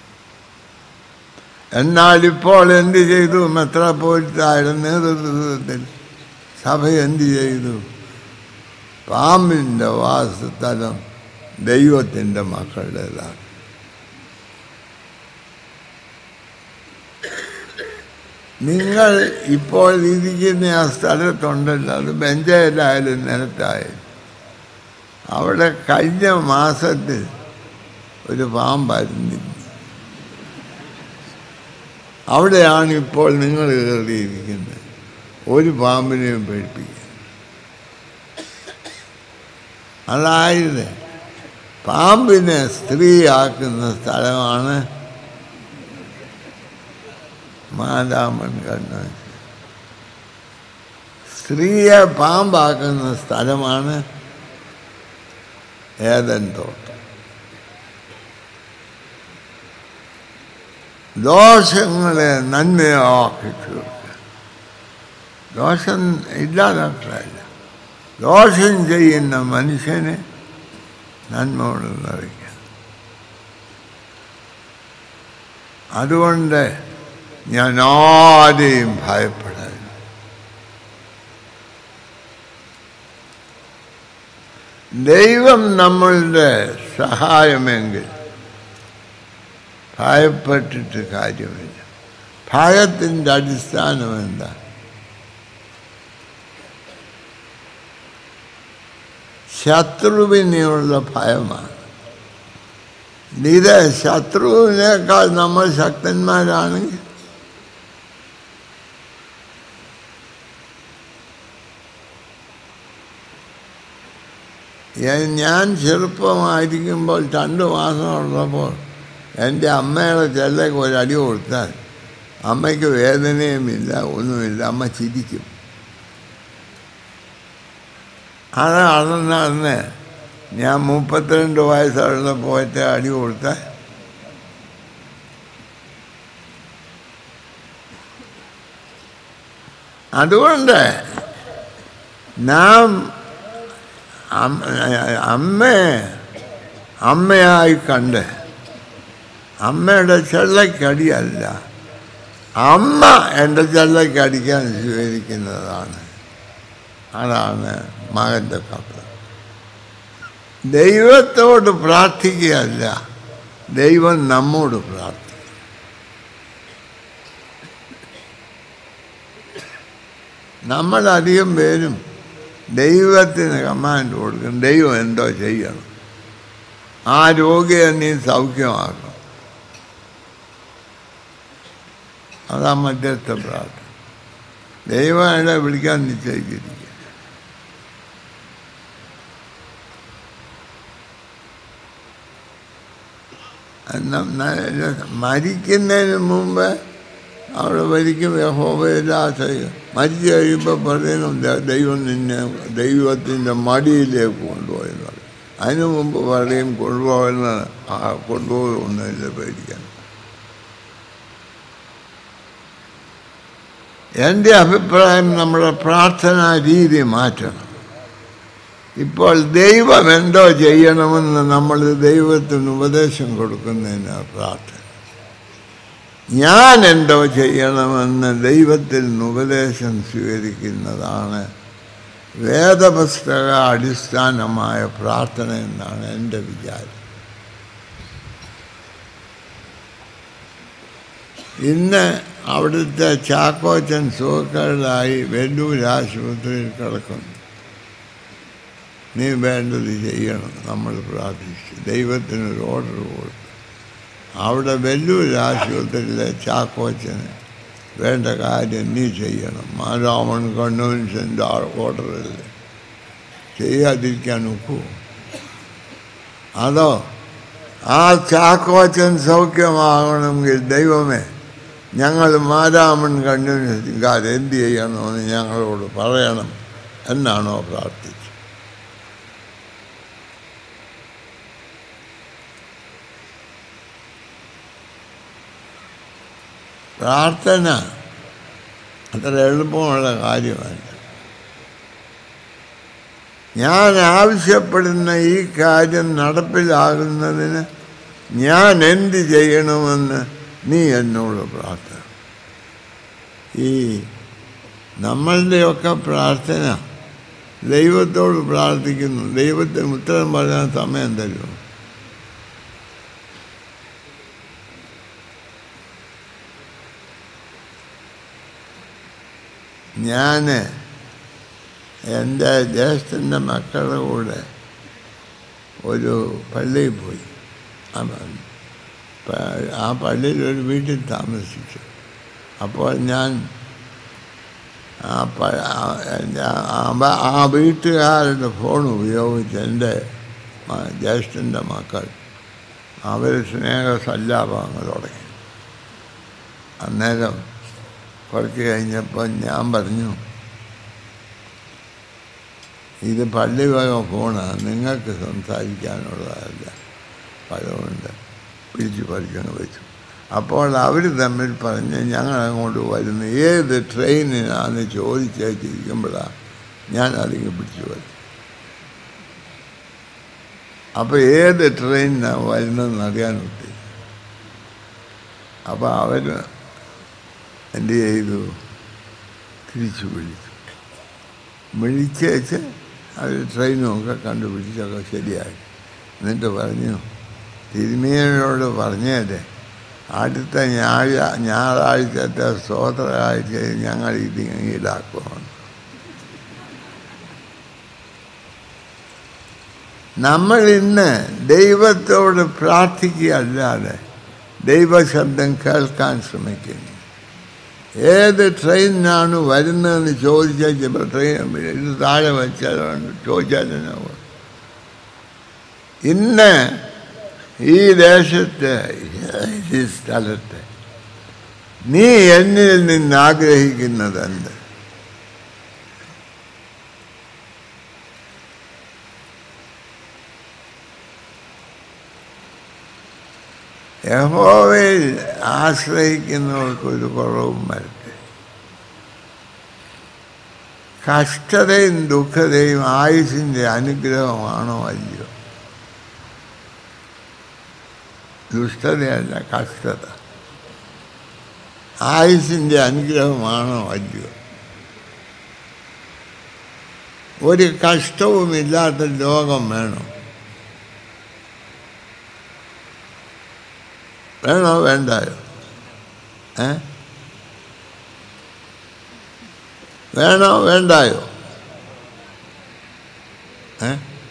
എന്നാൽ ഇപ്പോൾ എന്ത് ചെയ്തു മെത്രാപ്പോലിത്തായുടെ നേതൃത്വത്തിൽ സഭ എന്ത് ചെയ്തു പാമ്പിൻ്റെ വാസസ്ഥലം ദൈവത്തിൻ്റെ മക്കളുടേതാണ് നിങ്ങൾ ഇപ്പോൾ ഇരിക്കുന്ന ആ സ്ഥലത്തുണ്ടല്ലോ അത് ബെഞ്ചയിലായാലും നിലത്തായാലും അവിടെ കഴിഞ്ഞ മാസത്തിൽ ഒരു പാമ്പായിരുന്നു അവിടെയാണ് ഇപ്പോൾ നിങ്ങൾ കയറിയിരിക്കുന്നത് ഒരു പാമ്പിനെയും പേടിപ്പിക്കുക അതായത് പാമ്പിനെ സ്ത്രീയാക്കുന്ന സ്ഥലമാണ് മാതാമൻ കണ്ണൻ സ്ത്രീയെ പാമ്പാക്കുന്ന സ്ഥലമാണ് ഏതൻ തോട്ടം ദോഷങ്ങളെ നന്മയാക്കി തീർക്കുക ദോഷം ഇല്ലാതാക്കാറില്ല ദോഷം ചെയ്യുന്ന മനുഷ്യനെ നന്മയോട് നിറയ്ക്കുക അതുകൊണ്ട് ഞാൻ ആരെയും ഭയപ്പെടാൻ ദൈവം നമ്മളുടെ സഹായമെങ്കിൽ ഭയപ്പെട്ടിട്ട് കാര്യമില്ല ഭയത്തിൻ്റെ അടിസ്ഥാനം എന്താ ശത്രുവിനെയുള്ള ഭയമാണ് ഇത് ശത്രുവിനേക്കാൾ നമ്മൾ ശക്തന്മാരാണെങ്കിൽ ഞാൻ ചെറുപ്പമായിരിക്കുമ്പോൾ രണ്ട് മാസം ഉള്ളപ്പോൾ എൻ്റെ അമ്മയുടെ ചെല്ലയ്ക്ക് ഒരടി കൊടുത്താൽ അമ്മയ്ക്ക് വേദനയുമില്ല ഒന്നുമില്ല അമ്മ ചിരിക്കും അത് അന്ന് ഞാൻ മുപ്പത്തിരണ്ട് വയസ്സുള്ള പോയിട്ട് അടി കൊടുത്താൽ അതുകൊണ്ട് നാം അമ്മയെ അമ്മയായി കണ്ട് അമ്മയുടെ ചെള്ളക്കടിയല്ല അമ്മ എൻ്റെ ചെള്ളക്കടിക്കാൻ സ്വീകരിക്കുന്നതാണ് അതാണ് മകൻ്റെ കപ്പ് ദൈവത്തോട് പ്രാർത്ഥിക്കുകയല്ല ദൈവം നമ്മോട് പ്രാർത്ഥിക്കും നമ്മളധികം പേരും ദൈവത്തിന് കമാൻഡ് കൊടുക്കും ദൈവം എന്തോ ചെയ്യണം ആ രോഗിയെ നീ സൗഖ്യമാക്കും അതാ മധ്യസ്ഥ പ്രാർത്ഥന ദൈവം അയാളെ വിളിക്കാൻ നിശ്ചയിച്ചിരിക്കുക മരിക്കുന്നതിന് മുമ്പ് അവിടെ മരിക്കും യഹോബയിലാശയം മരിച്ചു കഴിയുമ്പോൾ പറയുന്നു ദൈവം നിന്നെ ദൈവത്തിൻ്റെ മടിയിലേക്ക് കൊണ്ടുപോയെന്ന് പറയും അതിനു മുമ്പ് പറയും കൊണ്ടുപോകുന്ന കൊണ്ടുപോകുന്നില്ല പേടിക്കാൻ എൻ്റെ അഭിപ്രായം നമ്മുടെ പ്രാർത്ഥനാ രീതി മാറ്റണം ഇപ്പോൾ ദൈവം എന്തോ ചെയ്യണമെന്ന് നമ്മൾ ദൈവത്തിന് ഉപദേശം കൊടുക്കുന്നതിന് പ്രാർത്ഥന ഞാൻ എന്തോ ചെയ്യണമെന്ന് ദൈവത്തിൽ നിന്ന് ഉപദേശം സ്വീകരിക്കുന്നതാണ് വേദപുസ്തക അടിസ്ഥാനമായ പ്രാർത്ഥന എന്നാണ് എൻ്റെ വിചാരം ഇന്ന് അവിടുത്തെ ചാക്കോച്ചൻ സുഖക്കേടായി വെല്ലൂർ ആശുപത്രിയിൽ കിടക്കുന്നു നീ വേണ്ടത് ചെയ്യണം നമ്മൾ പ്രാർത്ഥിച്ചു ദൈവത്തിനൊരു ഓർഡർ കൊടുത്തു അവിടെ വെല്ലൂർ ആശുപത്രിയിലെ ചാക്കോച്ചന് വേണ്ട കാര്യം നീ ചെയ്യണം മാരാമൺ കൺവെൻഷൻ്റെ ഓർഡറല്ലേ ചെയ്യാതിരിക്കാൻ ഒക്കൂ അതോ ആ ചാക്കോച്ചൻ സൗഖ്യമാകണമെങ്കിൽ ദൈവമേ ഞങ്ങൾ മാരാമൺ കൺവെൻഷൻകാർ എന്ത് ചെയ്യണമെന്ന് ഞങ്ങളോട് പറയണം എന്നാണോ പ്രാർത്ഥിച്ചത് പ്രാർത്ഥന അത്ര എളുപ്പമുള്ള കാര്യമല്ല ഞാൻ ആവശ്യപ്പെടുന്ന ഈ കാര്യം നടപ്പിലാകുന്നതിന് ഞാൻ എന്ത് ചെയ്യണമെന്ന് നീ എന്നോട് പ്രാർത്ഥന ഈ നമ്മളുടെയൊക്കെ പ്രാർത്ഥന ദൈവത്തോട് പ്രാർത്ഥിക്കുന്നു ദൈവത്തിന് ഉത്തരം പറയാൻ സമയം തരുമോ ഞാൻ എൻ്റെ ജ്യേഷ്ഠൻ്റെ മക്കളുടെ കൂടെ ഒരു പള്ളിയിൽ പോയി ആ പ- ആ പള്ളിയിൽ ഒരു വീട്ടിൽ താമസിച്ചു അപ്പോൾ ഞാൻ ആ പ- ആ- എൻ്റെ- ആ- ആ വീട്ടുകാരുടെ ഫോൺ ഉപയോഗിച്ച് എൻ്റെ മ- ജ്യേഷ്ഠൻ്റെ മക്കൾ അവർ സ്നേഹസല്ലാപങ്ങൾ തുടങ്ങി അന്നേരം കുറച്ച് കഴിഞ്ഞപ്പോൾ ഞാൻ പറഞ്ഞു ഇത് പള്ളി വക ഫോണാണ് നിങ്ങൾക്ക് സംസാരിക്കാനുള്ളതല്ല അതുകൊണ്ട് പിടിച്ച് പറിച്ചങ്ങ് വെച്ചു അപ്പോൾ അവർ തമ്മിൽ പറഞ്ഞ് ഞങ്ങൾ അങ്ങോട്ട് വരുന്നു ഏത് ട്രെയിനിനാന്ന് ചോദിച്ചിരിക്കുമ്പോഴാണ് ഞാൻ അതിങ്ങ് പിടിച്ചു വെച്ചു അപ്പോൾ ഏത് ട്രെയിനിനാണ് വരുന്നതെന്ന് അറിയാൻ പറ്റി അപ്പോൾ അവർ എന്ത് ചെയ്തു തിരിച്ചു വിളിച്ചു വിളിച്ചേച്ച് അവർ ട്രെയിനുമൊക്കെ കണ്ടുപിടിച്ചൊക്കെ ശരിയായി എന്നിട്ട് പറഞ്ഞു തിരുമേനോട് പറഞ്ഞേരെ അടുത്ത ഞായ ഞായറാഴ്ചത്തെ സ്വോത്രകാഴ്ച ഞങ്ങൾ ഇത് ഈടാക്കുമെന്ന് നമ്മൾ ഇന്ന് ദൈവത്തോട് പ്രാർത്ഥിക്കുകയല്ലാതെ ദൈവശബ്ദം കേൾക്കാൻ ശ്രമിക്കുന്നു ഏത് ട്രെയിനിനാണ് വരുന്നതെന്ന് ചോദിച്ചാൽ ചിലപ്പോൾ ട്രെയിൻ ഇത് താഴെ വെച്ചാൽ ചോദിച്ചാൽ തന്നെ പോകും. ഇന്ന് ഈ ദേശത്ത് ഈ സ്ഥലത്ത് നീ എന്നിൽ നിന്ന് ആഗ്രഹിക്കുന്നത് എന്ത് യഹോവയിൽ ആശ്രയിക്കുന്നവർക്ക് ഒരു കുറവും വരട്ടെ കഷ്ടതയും ദുഃഖതയും ആയുസിൻ്റെ അനുഗ്രഹമാണോ അല്ലയോ ദുഷ്ടതയല്ല കഷ്ടത ആയുസിൻ്റെ അനുഗ്രഹമാണോ അല്ലയോ ഒരു കഷ്ടവുമില്ലാത്ത ലോകം വേണം വേണോ വേണ്ടായോ ഏ വേണോ വേണ്ടായോ ഏ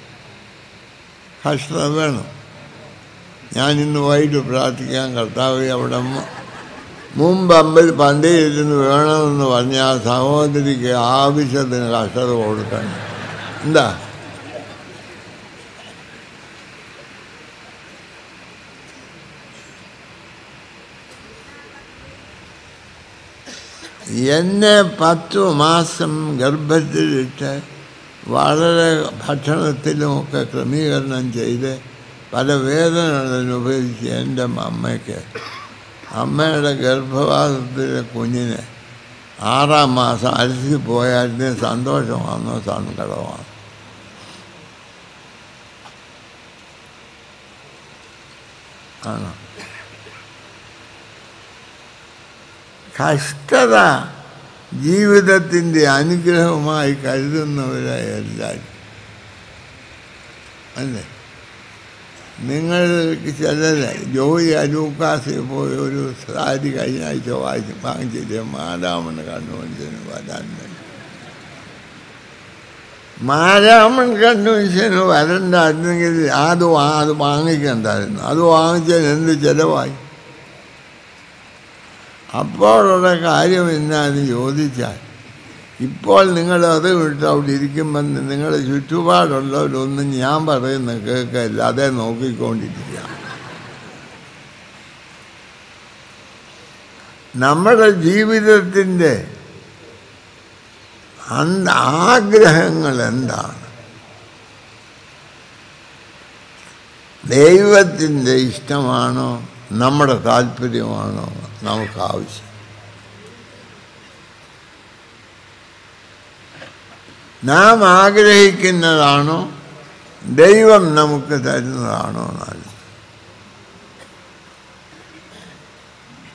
കഷ്ടത വേണം ഞാൻ ഇന്ന് വൈകിട്ട് പ്രാർത്ഥിക്കാൻ കർത്താവ് അവിടെ മു- മുമ്പ് അമ്പത് പന്തയിലിരുന്ന് വേണമെന്ന് പറഞ്ഞ ആ സഹോദരിക്ക് ആവശ്യത്തിന് കഷ്ടത കൊടുക്കാൻ എന്താ എന്നെ പത്തു മാസം ഗർഭത്തിലിട്ട് വളരെ ഭക്ഷണത്തിലുമൊക്കെ ക്രമീകരണം ചെയ്ത് പല വേദനകൾ അനുഭവിച്ച് എൻ്റെ അമ്മയ്ക്ക് അമ്മയുടെ ഗർഭവാസത്തിലെ കുഞ്ഞിന് ആറാം മാസം അലസി പോയാലിന് സന്തോഷമാണോ സങ്കടമാണോ ആണോ കഷ്ടത ജീവിതത്തിൻ്റെ അനുഗ്രഹമായി കരുതുന്നവരായി എല്ലാവരും അല്ലേ നിങ്ങൾക്ക് ചിലർ ജോലി അലൂക്കാസിൽ പോയി ഒരു സാരി കഴിഞ്ഞ ആഴ്ച വായിച്ച് വാങ്ങിച്ചിട്ട് മാരാമൺ കൺവെൻഷന് വരാൻ വേണ്ടി മാരാമൺ കൺവെൻഷന് വരണ്ടായിരുന്നെങ്കിൽ അത് വാ അത് വാങ്ങിക്കണ്ടായിരുന്നു അത് വാങ്ങിച്ചതിന് എന്ത് ചിലവായി അപ്പോഴുള്ള കാര്യം എന്നാന്ന് ചോദിച്ചാൽ ഇപ്പോൾ നിങ്ങളത് വിട്ട് അവിടെ ഇരിക്കുമ്പോൾ നിങ്ങളുടെ ചുറ്റുപാടുള്ളവരൊന്നും ഞാൻ പറയുന്ന കേൾക്കില്ല അതേ നോക്കിക്കൊണ്ടിരിക്കുക നമ്മുടെ ജീവിതത്തിൻ്റെ അന്ത ആഗ്രഹങ്ങൾ എന്താണ് ദൈവത്തിൻ്റെ ഇഷ്ടമാണോ നമ്മുടെ താല്പര്യമാണോ നമുക്ക് ആവശ്യം നാം ആഗ്രഹിക്കുന്നതാണോ ദൈവം നമുക്ക് തരുന്നതാണോ എന്നാണ്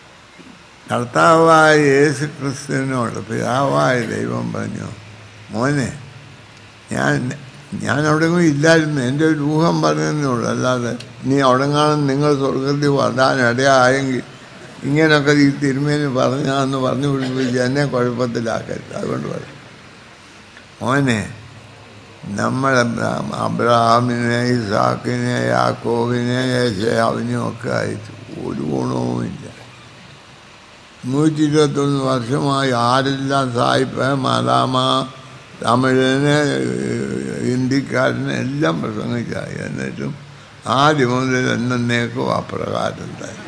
കർത്താവായ യേശു ക്രിസ്തുവിനോട് പിതാവായ ദൈവം പറഞ്ഞു മോനെ ഞാൻ ഞാൻ അവിടെങ്ങും ഇല്ലായിരുന്നു എൻ്റെ ഒരു ഊഹം പറഞ്ഞതേ ഉള്ളൂ അല്ലാതെ നീ അവിടെ കാണും നിങ്ങൾ സ്വർഗത്തിൽ വരാനിടയായെങ്കിൽ ഇങ്ങനെയൊക്കെ ഈ തിരുമേനി പറഞ്ഞാന്ന് പറഞ്ഞു പിടിപ്പിച്ച് എന്നെ കുഴപ്പത്തിലാക്കരുത് അതുകൊണ്ട് പറയും മോനെ നമ്മൾ അബ്രഹാമിനെ ഇസാക്കിനെ യാക്കോബിനെ യേശാവിനെയും ഒക്കെ അയച്ചു ഒരു ഗുണവുമില്ല നൂറ്റി ഇരുപത്തൊന്ന് വർഷമായി ആരെല്ലാം സായിപ്പ് മലാമ തമിഴിനെ ഹിന്ദിക്കാരനെ എല്ലാം പ്രസംഗിച്ചായി എന്നിട്ടും ആദ്യം മുതൽ എന്നേക്കും അപ്രകാരം തന്നെ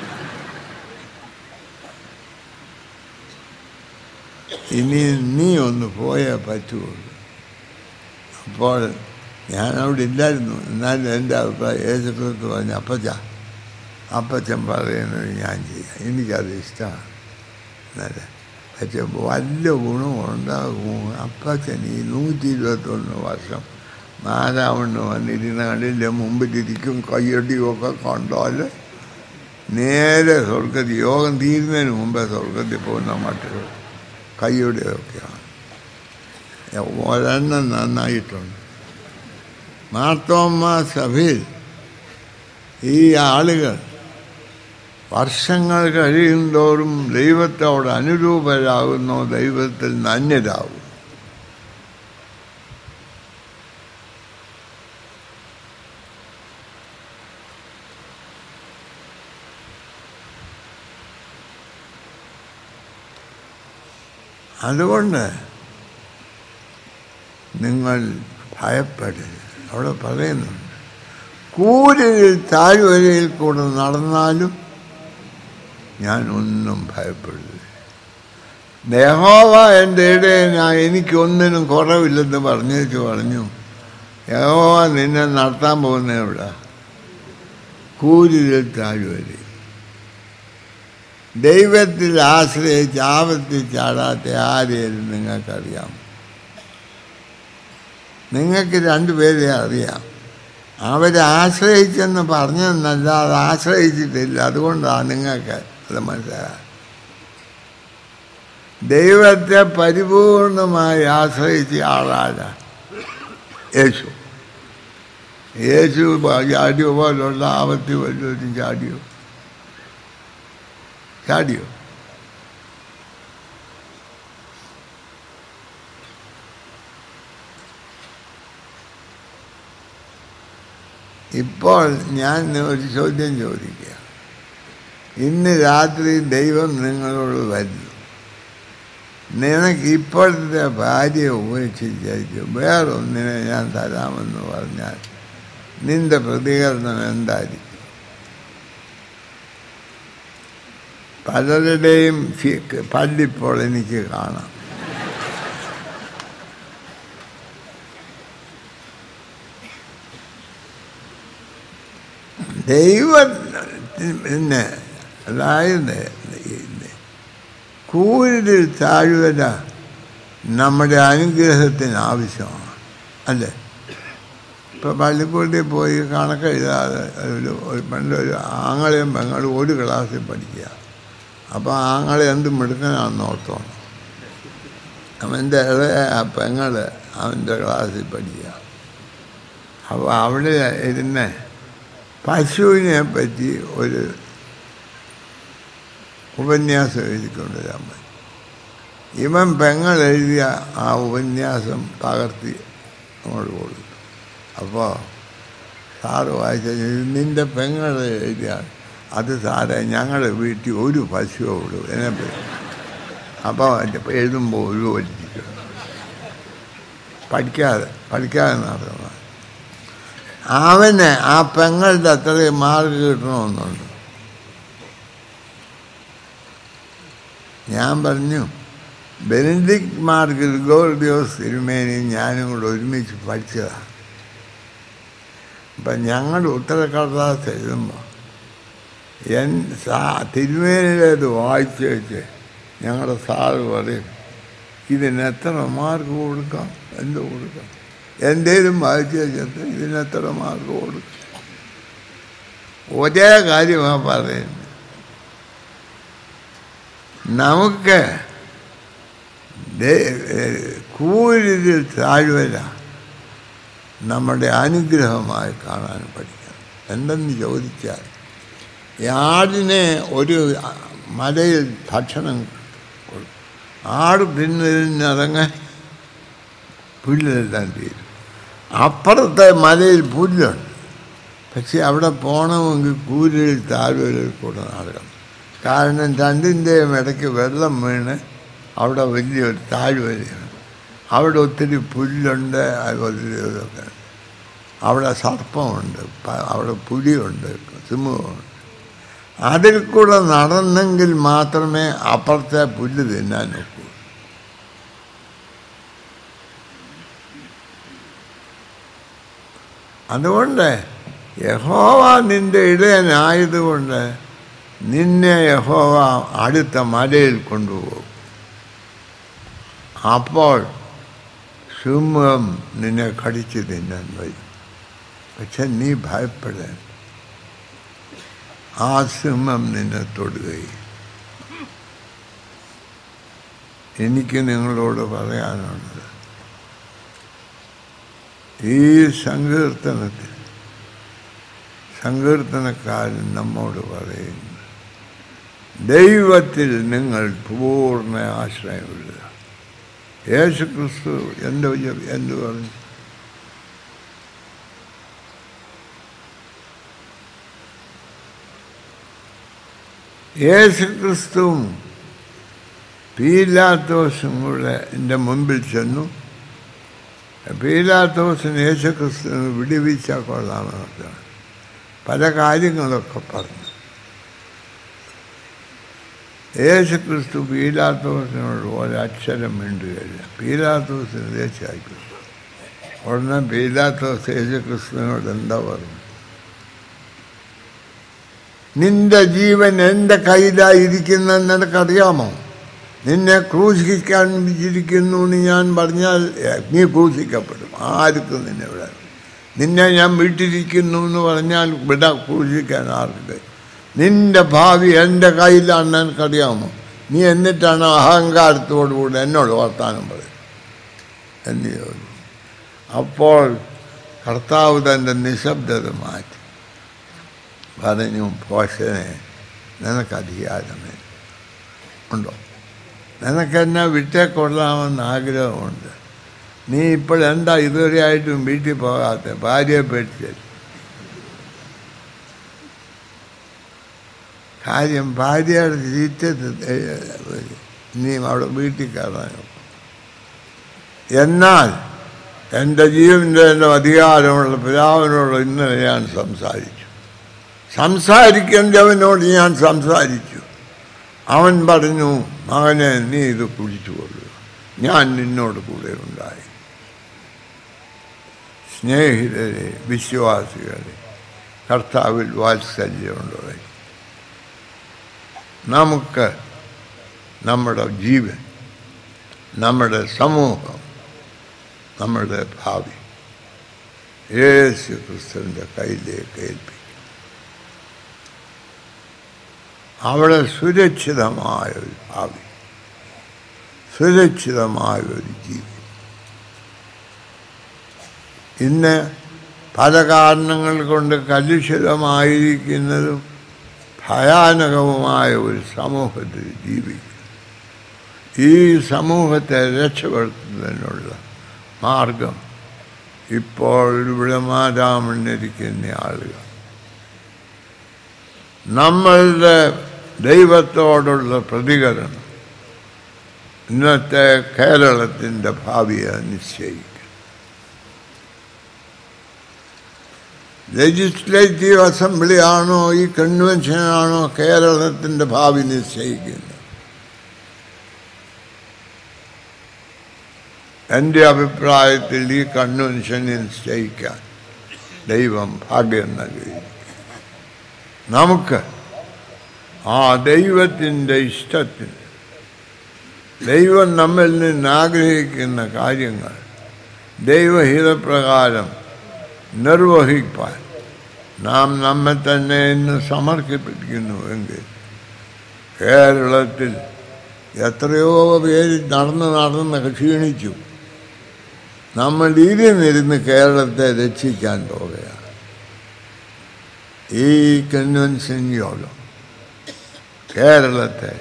ഇനി നീ ഒന്ന് പോയേ പറ്റുള്ളൂ അപ്പോൾ ഞാൻ അവിടെ ഇല്ലായിരുന്നു എന്നാലും എൻ്റെ അഭിപ്രായം യേശുക്രിസ്തു പറഞ്ഞു അപ്പച്ച അപ്പച്ചൻ പറയുന്നത് ഞാൻ ചെയ്യാം എനിക്കത് ഇഷ്ടമാണ് എന്നല്ലേ പക്ഷെ വലിയ ഗുണമുണ്ടാകും അപ്പച്ചൻ ഈ നൂറ്റി ഇരുപത്തൊന്ന് വർഷം നാലാവണ്ണം വന്നിരുന്ന കണ്ടില്ല മുമ്പിലിരിക്കും കയ്യടിയും ഒക്കെ കണ്ടാൽ നേരെ സ്വർഗത്തിൽ യോഗം തീരുന്നതിന് മുമ്പേ സ്വർഗത്തിൽ പോകുന്ന മട്ടുകൾ കയ്യടിയൊക്കെയാണ് ഒരെണ്ണം നന്നായിട്ടുണ്ട് മാർത്തോമ്മ സഭയിൽ ഈ ആളുകൾ വർഷങ്ങൾ കഴിയുന്തോറും ദൈവത്തോട് അനുരൂപരാകുന്നു ദൈവത്തിൽ നന്യരാകും അതുകൊണ്ട് നിങ്ങൾ ഭയപ്പെടരുത് അവിടെ പറയുന്നുണ്ട് കൂരിൽ താഴ്വരയിൽ കൂടെ നടന്നാലും ഞാൻ ഒന്നും ഭയപ്പെടില്ല യഹോവ എൻ്റെ ഇടയനാ എനിക്കൊന്നിനും കുറവില്ലെന്ന് പറഞ്ഞേച്ച് പറഞ്ഞു യഹോവ നിന്നെ നടത്താൻ പോകുന്ന എവിടെ കൂരിൽ താഴ്വരയിൽ ദൈവത്തിൽ ആശ്രയിച്ച് ആപത്തിൽ ചാടാത്ത ആരെയും നിങ്ങൾക്കറിയാം നിങ്ങൾക്ക് രണ്ടുപേരെ അറിയാം അവരെ ആശ്രയിച്ചെന്ന് പറഞ്ഞെന്നല്ല അത് ആശ്രയിച്ചിട്ടില്ല അതുകൊണ്ടാണ് നിങ്ങൾക്ക് അത് മനസ്സിലാകാം ദൈവത്തെ പരിപൂർണമായി ആശ്രയിച്ച ആളാണ് യേശു യേശു ചാടിയോ പോലുള്ള ആപത്തി വല്ലവരും ചാടിയോ ചാടിയോ ഇപ്പോൾ ഞാൻ ഒരു ചോദ്യം ചോദിക്കുക ഇന്ന് രാത്രി ദൈവം നിങ്ങളോട് വരുന്നു നിനക്ക് ഇപ്പോഴത്തെ ഭാര്യയെ ഉപേക്ഷിച്ചു വേറൊന്നിനെ ഞാൻ തരാമെന്ന് പറഞ്ഞാൽ നിന്റെ പ്രതികരണം എന്തായിരിക്കും പലരുടെയും പല്ലിപ്പോൾ എനിക്ക് കാണാം ദൈവത്തിന് അതായത് കൂരിൽ താഴ്വര നമ്മുടെ അനുഗ്രഹത്തിന് ആവശ്യമാണ് അല്ലേ ഇപ്പോൾ പള്ളിക്കൂട്ടിൽ പോയി കണക്കെഴുതാതെ ഒരു ഒരു പണ്ടൊരു ആങ്ങളെയും പെങ്ങളും ഒരു ക്ലാസ്സിൽ പഠിക്കുക അപ്പോൾ ആങ്ങളെ എന്ത് മിടുക്കനാണെന്ന് ഓർത്തോണം അവൻ്റെ ഇളയ ആ പെങ്ങൾ അവൻ്റെ ക്ലാസ്സിൽ പഠിക്കുക അപ്പോൾ അവിടെ ഇരുന്ന് പശുവിനെ പറ്റി ഒരു ഉപന്യാസം എഴുതിക്കൊണ്ടുവരാൻ പറ്റും ഇവൻ പെങ്ങൾ എഴുതിയ ആ ഉപന്യാസം പകർത്തി അങ്ങോട്ട് കൊടുത്തു അപ്പോൾ സാറ് വായിച്ച നിൻ്റെ പെങ്ങൾ എഴുതിയാണ് അത് സാറേ ഞങ്ങളുടെ വീട്ടിൽ ഒരു പശുവേ ഉള്ളൂ എന്നെ അപ്പോൾ എഴുതുമ്പോൾ ഒരു വലിച്ചിരിക്കും പഠിക്കാതെ പഠിക്കാതെ നടക്കുന്നത് അവന് ആ പെങ്ങളുടെ അത്രയും മാർക്ക് കിട്ടണമെന്നുണ്ട് ഞാൻ പറഞ്ഞു ബെനഡിക് മാർക്ക് ഗോർഡിയോസ് തിരുമേനിയും ഞാനും കൂടെ ഒരുമിച്ച് പഠിച്ചതാണ് അപ്പം ഞങ്ങളുടെ ഉത്തരക്കടലാസ് എഴുതുമ്പോൾ എൻ സാ തിരുമേനിയുടേത് വായിച്ച് വെച്ച് ഞങ്ങളുടെ സാറ് പറയും ഇതിന് എത്ര മാർക്ക് കൊടുക്കാം എന്ത് കൊടുക്കാം എന്തേലും വായിച്ച് വെച്ചിട്ട് ഇതിന് എത്ര മാർക്ക് കൊടുക്കാം ഒരേ കാര്യമാണ് പറയുന്നത് നമുക്ക് ദേ- ഏഹ് കൂരിൽ താഴ്വര നമ്മുടെ അനുഗ്രഹമായി കാണാൻ പഠിക്കണം എന്തെന്ന് ചോദിച്ചാൽ ഈ ആടിനെ ഒരു മലയിൽ ഭക്ഷണം കൊടുക്കും ആട് തിന്നിരുന്നതങ്ങ് പുല്ലെല്ലാം തീരും അപ്പുറത്തെ മലയിൽ പുല്ലുണ്ട് പക്ഷെ അവിടെ പോകണമെങ്കിൽ കൂരിൽ താഴ്വരയിൽ കൂടെ നടക്കണം കാരണം രണ്ടിൻ്റെയും ഇടയ്ക്ക് വെള്ളം വീണ് അവിടെ വലിയൊരു താഴ്വരയാണ് അവിടെ ഒത്തിരി പുല്ലുണ്ട് അതുപോലെ ഇതൊക്കെ ഉണ്ട്. അവിടെ സർപ്പമുണ്ട് പ- അവിടെ പുലിയുണ്ട് സിംഹമുണ്ട് അതിൽ കൂടെ നടന്നെങ്കിൽ മാത്രമേ അപ്പുറത്തെ പുല്ല് തിന്നാൻ ഒക്കൂ അതുകൊണ്ട് യഹോവ നിന്റെ ഇടയനായതുകൊണ്ട് നിന്നെ യഹോവ അടുത്ത മലയിൽ കൊണ്ടുപോകും അപ്പോൾ സിംഹം നിന്നെ കടിച്ച് തിന്നാൻ വരും പക്ഷെ നീ ഭയപ്പെടേണ്ട ആ സിംഹം നിന്നെ തൊടുകയും എനിക്ക് നിങ്ങളോട് പറയാനുള്ളത് ഈ സങ്കീർത്തനത്തിൽ സങ്കീർത്തനക്കാരൻ നമ്മോട് പറയുന്നു ദൈവത്തിൽ നിങ്ങൾ പൂർണ്ണ ആശ്രയമില്ല യേശു ക്രിസ്തു എന്ത് വിചാ- എന്ത് പറഞ്ഞു യേശു ക്രിസ്തുവും പീലാത്തോസും കൂടെ എൻ്റെ മുമ്പിൽ ചെന്നു പീലാത്തോസിന് യേശു ക്രിസ്തുവിന് വിടിവിച്ചാൽ കൊള്ളാമെന്നൊക്കെ പല കാര്യങ്ങളൊക്കെ പറഞ്ഞു യേശു ക്രിസ്തു പീലാത്തോസിനോട് ഒരക്ഷരം മിണ്ടുകയില്ല പീലാത്തോസിന് ദേശമാക്കി ഉടനെ പീലാത്തോസ് യേശു ക്രിസ്തുവിനോട് എന്താ പറഞ്ഞു നിന്റെ ജീവൻ എൻ്റെ കയ്യിലായിരിക്കുന്നെന്ന് നിനക്കറിയാമോ നിന്നെ ക്രൂശിക്കാൻ വിധിച്ചിരിക്കുന്നു എന്ന് ഞാൻ പറഞ്ഞാൽ ഏ, നീ ക്രൂശിക്കപ്പെടും ആർക്കും നിന്നെ വിടാൻ നിന്നെ ഞാൻ വിട്ടിരിക്കുന്നു എന്ന് പറഞ്ഞാൽ വിട ക്രൂശിക്കാൻ ആർക്ക് നിന്റെ ഭാവി എൻ്റെ കയ്യിലാണെന്ന് എനിക്കറിയാമോ നീ എന്നിട്ടാണ് അഹങ്കാരത്തോടുകൂടി എന്നോട് വർത്താനം പറയും എന്ന് ചോദിച്ചു അപ്പോൾ കർത്താവ് തൻ്റെ നിശബ്ദത മാറ്റി പറഞ്ഞു പോഷനെ നിനക്ക് അധികാരമേ ഉണ്ടോ നിനക്കെന്നെ വിട്ടേ കൊള്ളാമെന്ന് ആഗ്രഹമുണ്ട് നീ ഇപ്പോഴെന്താ ഇതുവരെയായിട്ടും വീട്ടിൽ പോകാത്ത ഭാര്യയെ പേടിച്ച് കാര്യം ഭാര്യയുടെ ചീറ്റത്ത് നീ അവിടെ വീട്ടിൽ കയറാനോ എന്നാൽ എൻ്റെ ജീവൻ്റെ എൻ്റെ അധികാരമുള്ള പിതാവിനോട് ഇന്നലെ ഞാൻ സംസാരിച്ചു സംസാരിക്കേണ്ടവനോട് ഞാൻ സംസാരിച്ചു അവൻ പറഞ്ഞു മകനെ നീ ഇത് കുടിച്ചു കൊള്ളുക ഞാൻ നിന്നോട് കൂടെ ഉണ്ടായി സ്നേഹിതരെ വിശ്വാസികളെ കർത്താവിൽ വാത്സല്യമുള്ളവരെ നമുക്ക് നമ്മുടെ ജീവൻ നമ്മുടെ സമൂഹം നമ്മുടെ ഭാവി യേശു ക്രിസ്തുവിൻ്റെ കയ്യിലേക്ക് ഏൽപ്പിക്കും അവിടെ സുരക്ഷിതമായ ഒരു ഭാവി സുരക്ഷിതമായ ഒരു ജീവിതം ഇന്ന് പല കാരണങ്ങൾ കൊണ്ട് കലുഷിതമായിരിക്കുന്നതും ഭയാനകവുമായ ഒരു സമൂഹത്തിൽ ജീവിക്കും ഈ സമൂഹത്തെ രക്ഷപ്പെടുത്തുന്നതിനുള്ള മാർഗം ഇപ്പോൾ ഇവിടെ മാതാമണ്ണിരിക്കുന്ന ആളുകൾ നമ്മളുടെ ദൈവത്തോടുള്ള പ്രതികരണം ഇന്നത്തെ കേരളത്തിൻ്റെ ഭാവിയെ നിശ്ചയിക്കും ലെജിസ്ലേറ്റീവ് അസംബ്ലിയാണോ ഈ കൺവെൻഷനാണോ കേരളത്തിൻ്റെ ഭാവി നിശ്ചയിക്കുന്നത് എൻ്റെ അഭിപ്രായത്തിൽ ഈ കൺവെൻഷൻ നിശ്ചയിക്കാൻ ദൈവം ഭാഗ്യം നൽകി നമുക്ക് ആ ദൈവത്തിൻ്റെ ഇഷ്ടത്തിന് ദൈവം നമ്മിൽ നിന്ന് ആഗ്രഹിക്കുന്ന കാര്യങ്ങൾ ദൈവഹിതപ്രകാരം നിർവഹിക്കാൻ നാം നമ്മെ തന്നെ ഇന്ന് സമർപ്പിക്കുന്നു എങ്കിൽ കേരളത്തിൽ എത്രയോ പേര് നടന്ന് നടന്ന് ക്ഷീണിച്ചു നമ്മൾ ഇരുന്നിരുന്ന് കേരളത്തെ രക്ഷിക്കാൻ പോവുകയാണ് ഈ കൺവെൻഷൻ യോഗം കേരളത്തെ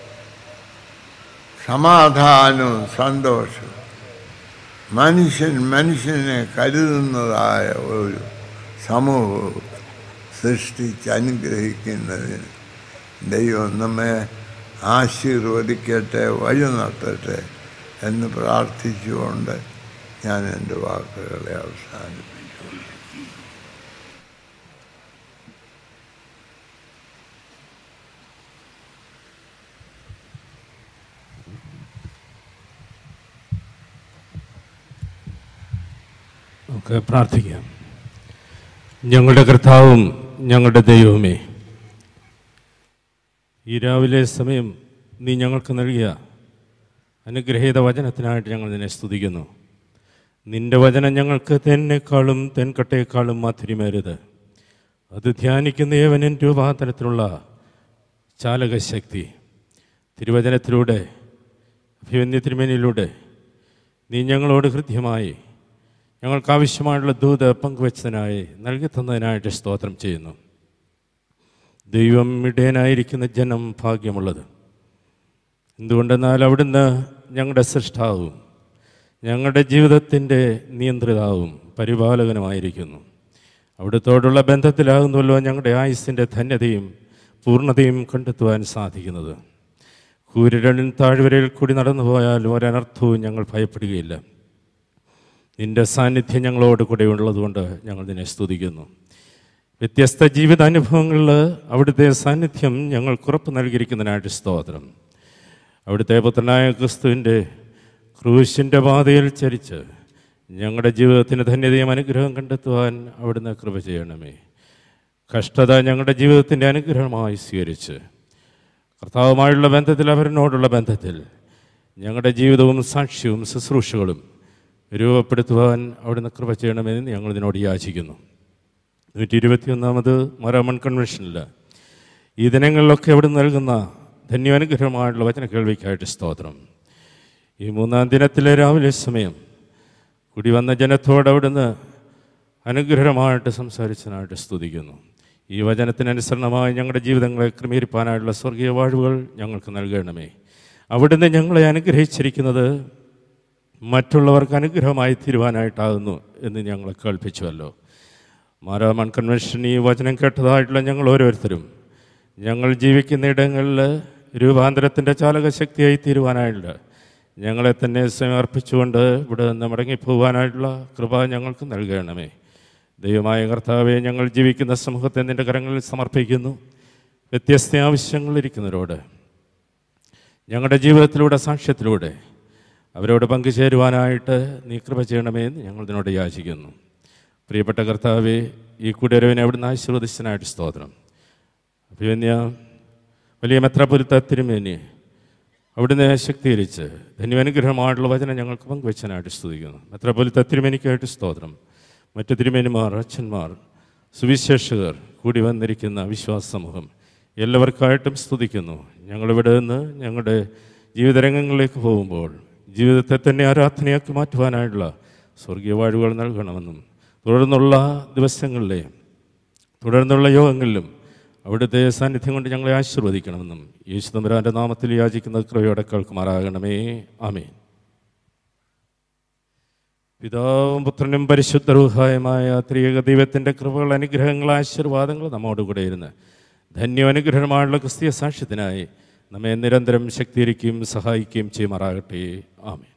സമാധാനവും സന്തോഷവും മനുഷ്യൻ മനുഷ്യനെ കരുതുന്നതായ ഒരു സമൂഹവും സൃഷ്ടിച്ച് അനുഗ്രഹിക്കുന്നതിന് ദൈവം നമ്മെ ആശീർവദിക്കട്ടെ വഴി നടത്തട്ടെ എന്ന് പ്രാർത്ഥിച്ചുകൊണ്ട് ഞാൻ എൻ്റെ വാക്കുകളെ അവസാനിപ്പിച്ചു നമുക്ക് പ്രാർത്ഥിക്കാം ഞങ്ങളുടെ കർത്താവും ഞങ്ങളുടെ ദൈവവുമേ ഈ രാവിലെ സമയം നീ ഞങ്ങൾക്ക് നൽകിയ അനുഗ്രഹീത വചനത്തിനായിട്ട് ഞങ്ങൾ നിന്നെ സ്തുതിക്കുന്നു നിന്റെ വചനം ഞങ്ങൾക്ക് തെന്നേക്കാളും തെൻകട്ടയേക്കാളും മാധുര്യമേരുത് അത് ധ്യാനിക്കുന്ന ഏവനും രൂപാന്തരത്തിലുള്ള ചാലകശക്തി തിരുവചനത്തിലൂടെ അഭിവന്യ തിരുമേനിയിലൂടെ നീ ഞങ്ങളോട് ഹൃദ്യമായി ഞങ്ങൾക്ക് ആവശ്യമായുള്ള ദൂത് പങ്കുവച്ചതിനായി നൽകി തന്നതിനായിട്ട് സ്തോത്രം ചെയ്യുന്നു ദൈവം ഇടയനായിരിക്കുന്ന ജനം ഭാഗ്യമുള്ളത് എന്തുകൊണ്ടെന്നാൽ അവിടുന്ന് ഞങ്ങളുടെ സൃഷ്ടാവും ഞങ്ങളുടെ ജീവിതത്തിൻ്റെ നിയന്ത്രിതാവും പരിപാലകനുമായിരിക്കുന്നു അവിടുത്തോടുള്ള ബന്ധത്തിലാകുന്നുവല്ലോ ഞങ്ങളുടെ ആയുസ്സിൻ്റെ ധന്യതയും പൂർണ്ണതയും കണ്ടെത്തുവാൻ സാധിക്കുന്നത് കൂരിരളിൻ താഴ്വരയിൽ കൂടി നടന്നു പോയാൽ ഒരനർത്ഥവും ഞങ്ങൾ ഭയപ്പെടുകയില്ല നിന്റെ സാന്നിധ്യം ഞങ്ങളോട് കൂടെ ഉള്ളതുകൊണ്ട് ഞങ്ങൾ നിന്നെ സ്തുതിക്കുന്നു വ്യത്യസ്ത ജീവിതാനുഭവങ്ങളിൽ അവിടുത്തെ സാന്നിധ്യം ഞങ്ങൾക്ക് ഉറപ്പ് നൽകിയിരിക്കുന്നതിനായിട്ട് സ്തോത്രം അവിടുത്തെ പുത്രനായ ക്രിസ്തുവിൻ്റെ ക്രൂശിൻ്റെ പാതയിൽ ചരിച്ച് ഞങ്ങളുടെ ജീവിതത്തിന് ധന്യതയും അനുഗ്രഹം കണ്ടെത്തുവാൻ അവിടുന്ന് കൃപ ചെയ്യണമേ കഷ്ടത ഞങ്ങളുടെ ജീവിതത്തിൻ്റെ അനുഗ്രഹമായി സ്വീകരിച്ച് കർത്താവുമായുള്ള ബന്ധത്തിൽ അവരിനോടുള്ള ബന്ധത്തിൽ ഞങ്ങളുടെ ജീവിതവും സാക്ഷ്യവും ശുശ്രൂഷകളും രൂപപ്പെടുത്തുവാൻ അവിടുന്ന് കൃപ ചെയ്യണമെന്ന് ഞങ്ങൾ ഇതിനോട് യാചിക്കുന്നു നൂറ്റി ഇരുപത്തിയൊന്നാമത് മൊരാമൺ കൺവെൻഷനിൽ ഈ ദിനങ്ങളിലൊക്കെ അവിടെ നൽകുന്ന ധന്യാനുഗ്രഹമായിട്ടുള്ള വചന കേൾവിക്കായിട്ട് സ്തോത്രം ഈ മൂന്നാം ദിനത്തിലെ രാവിലെ സമയം കൂടി വന്ന ജനത്തോട് അവിടുന്ന് അനുഗ്രഹമായിട്ട് സംസാരിച്ചതിനായിട്ട് സ്തുതിക്കുന്നു ഈ വചനത്തിനനുസരണമായി ഞങ്ങളുടെ ജീവിതങ്ങളെ ക്രമീകരിപ്പാനായിട്ടുള്ള സ്വർഗീയ വാഴ്വുകൾ ഞങ്ങൾക്ക് നൽകണമേ അവിടുന്ന് ഞങ്ങളെ അനുഗ്രഹിച്ചിരിക്കുന്നത് മറ്റുള്ളവർക്ക് അനുഗ്രഹമായി തീരുവാനായിട്ടാകുന്നു എന്ന് ഞങ്ങളെ കേൾപ്പിച്ചുവല്ലോ മാരാമൺ കൺവെൻഷൻ ഈ വചനം കേട്ടതായിട്ടുള്ള ഞങ്ങൾ ഓരോരുത്തരും ഞങ്ങൾ ജീവിക്കുന്ന ഇടങ്ങളിൽ രൂപാന്തരത്തിൻ്റെ ചാലകശക്തിയായി തീരുവാനായിട്ട് ഞങ്ങളെ തന്നെ സമർപ്പിച്ചുകൊണ്ട് ഇവിടെ നിന്ന് മടങ്ങിപ്പോകാനായിട്ടുള്ള കൃപ ഞങ്ങൾക്ക് നൽകണമേ ദൈവമായ കർത്താവെ ഞങ്ങൾ ജീവിക്കുന്ന സമൂഹത്തെ നിൻ്റെ കരങ്ങളിൽ സമർപ്പിക്കുന്നു വ്യത്യസ്ത ആവശ്യങ്ങളിരിക്കുന്നവരോട് ഞങ്ങളുടെ ജീവിതത്തിലൂടെ സാക്ഷ്യത്തിലൂടെ അവരോട് പങ്കുചേരുവാനായിട്ട് നീ കൃപ ചെയ്യണമേ എന്ന് ഞങ്ങൾ ഇതിനോട് യാചിക്കുന്നു പ്രിയപ്പെട്ട കർത്താവെ ഈ കൂടിയരവിനെ അവിടുന്ന് ആശീർവദിച്ചനായിട്ട് സ്തോത്രം അഭിമന്യ വലിയ മെത്രപുരത്ത തിരുമേനി അവിടുന്ന് ശക്തീകരിച്ച് ധന്യാനുഗ്രഹമായിട്ടുള്ള വചനം ഞങ്ങൾക്ക് പങ്കുവച്ചനായിട്ട് സ്തുതിക്കുന്നു മെത്രപൊലിത്ത തിരുമേനിക്കായിട്ട് സ്തോത്രം മറ്റു തിരുമേനിമാർ അച്ഛന്മാർ സുവിശേഷകർ കൂടി വന്നിരിക്കുന്ന വിശ്വാസ സമൂഹം എല്ലാവർക്കായിട്ടും സ്തുതിക്കുന്നു ഞങ്ങളിവിടെ നിന്ന് ഞങ്ങളുടെ ജീവിതരംഗങ്ങളിലേക്ക് പോകുമ്പോൾ ജീവിതത്തെ തന്നെ ആരാധനയാക്കി മാറ്റുവാനായിട്ടുള്ള സ്വർഗീയ വാഴ്വുകൾ നൽകണമെന്നും തുടർന്നുള്ള ദിവസങ്ങളിലെ തുടർന്നുള്ള യോഗങ്ങളിലും അവിടുത്തെ സാന്നിധ്യം കൊണ്ട് ഞങ്ങളെ ആശീർവദിക്കണമെന്നും യേശു തമ്പുരാൻ്റെ നാമത്തിൽ യാചിക്കുന്ന കൃപയോടെ കേൾക്കുമാറാകണമേ ആമേൻ പിതാവും പുത്രനും പരിശുദ്ധ രൂഹായമായ ത്രിയേക ദൈവത്തിൻ്റെ കൃപകൾ അനുഗ്രഹങ്ങൾ ആശീർവാദങ്ങൾ നമ്മോടുകൂടെ ഇരുന്ന് ധന്യാനുഗ്രഹമായുള്ള ക്രിസ്തീയ സാക്ഷ്യത്തിനായി നമ്മെ നിരന്തരം ശക്തീകരിക്കുകയും സഹായിക്കുകയും ചെയ്യുമാറാകട്ടെ ആമേ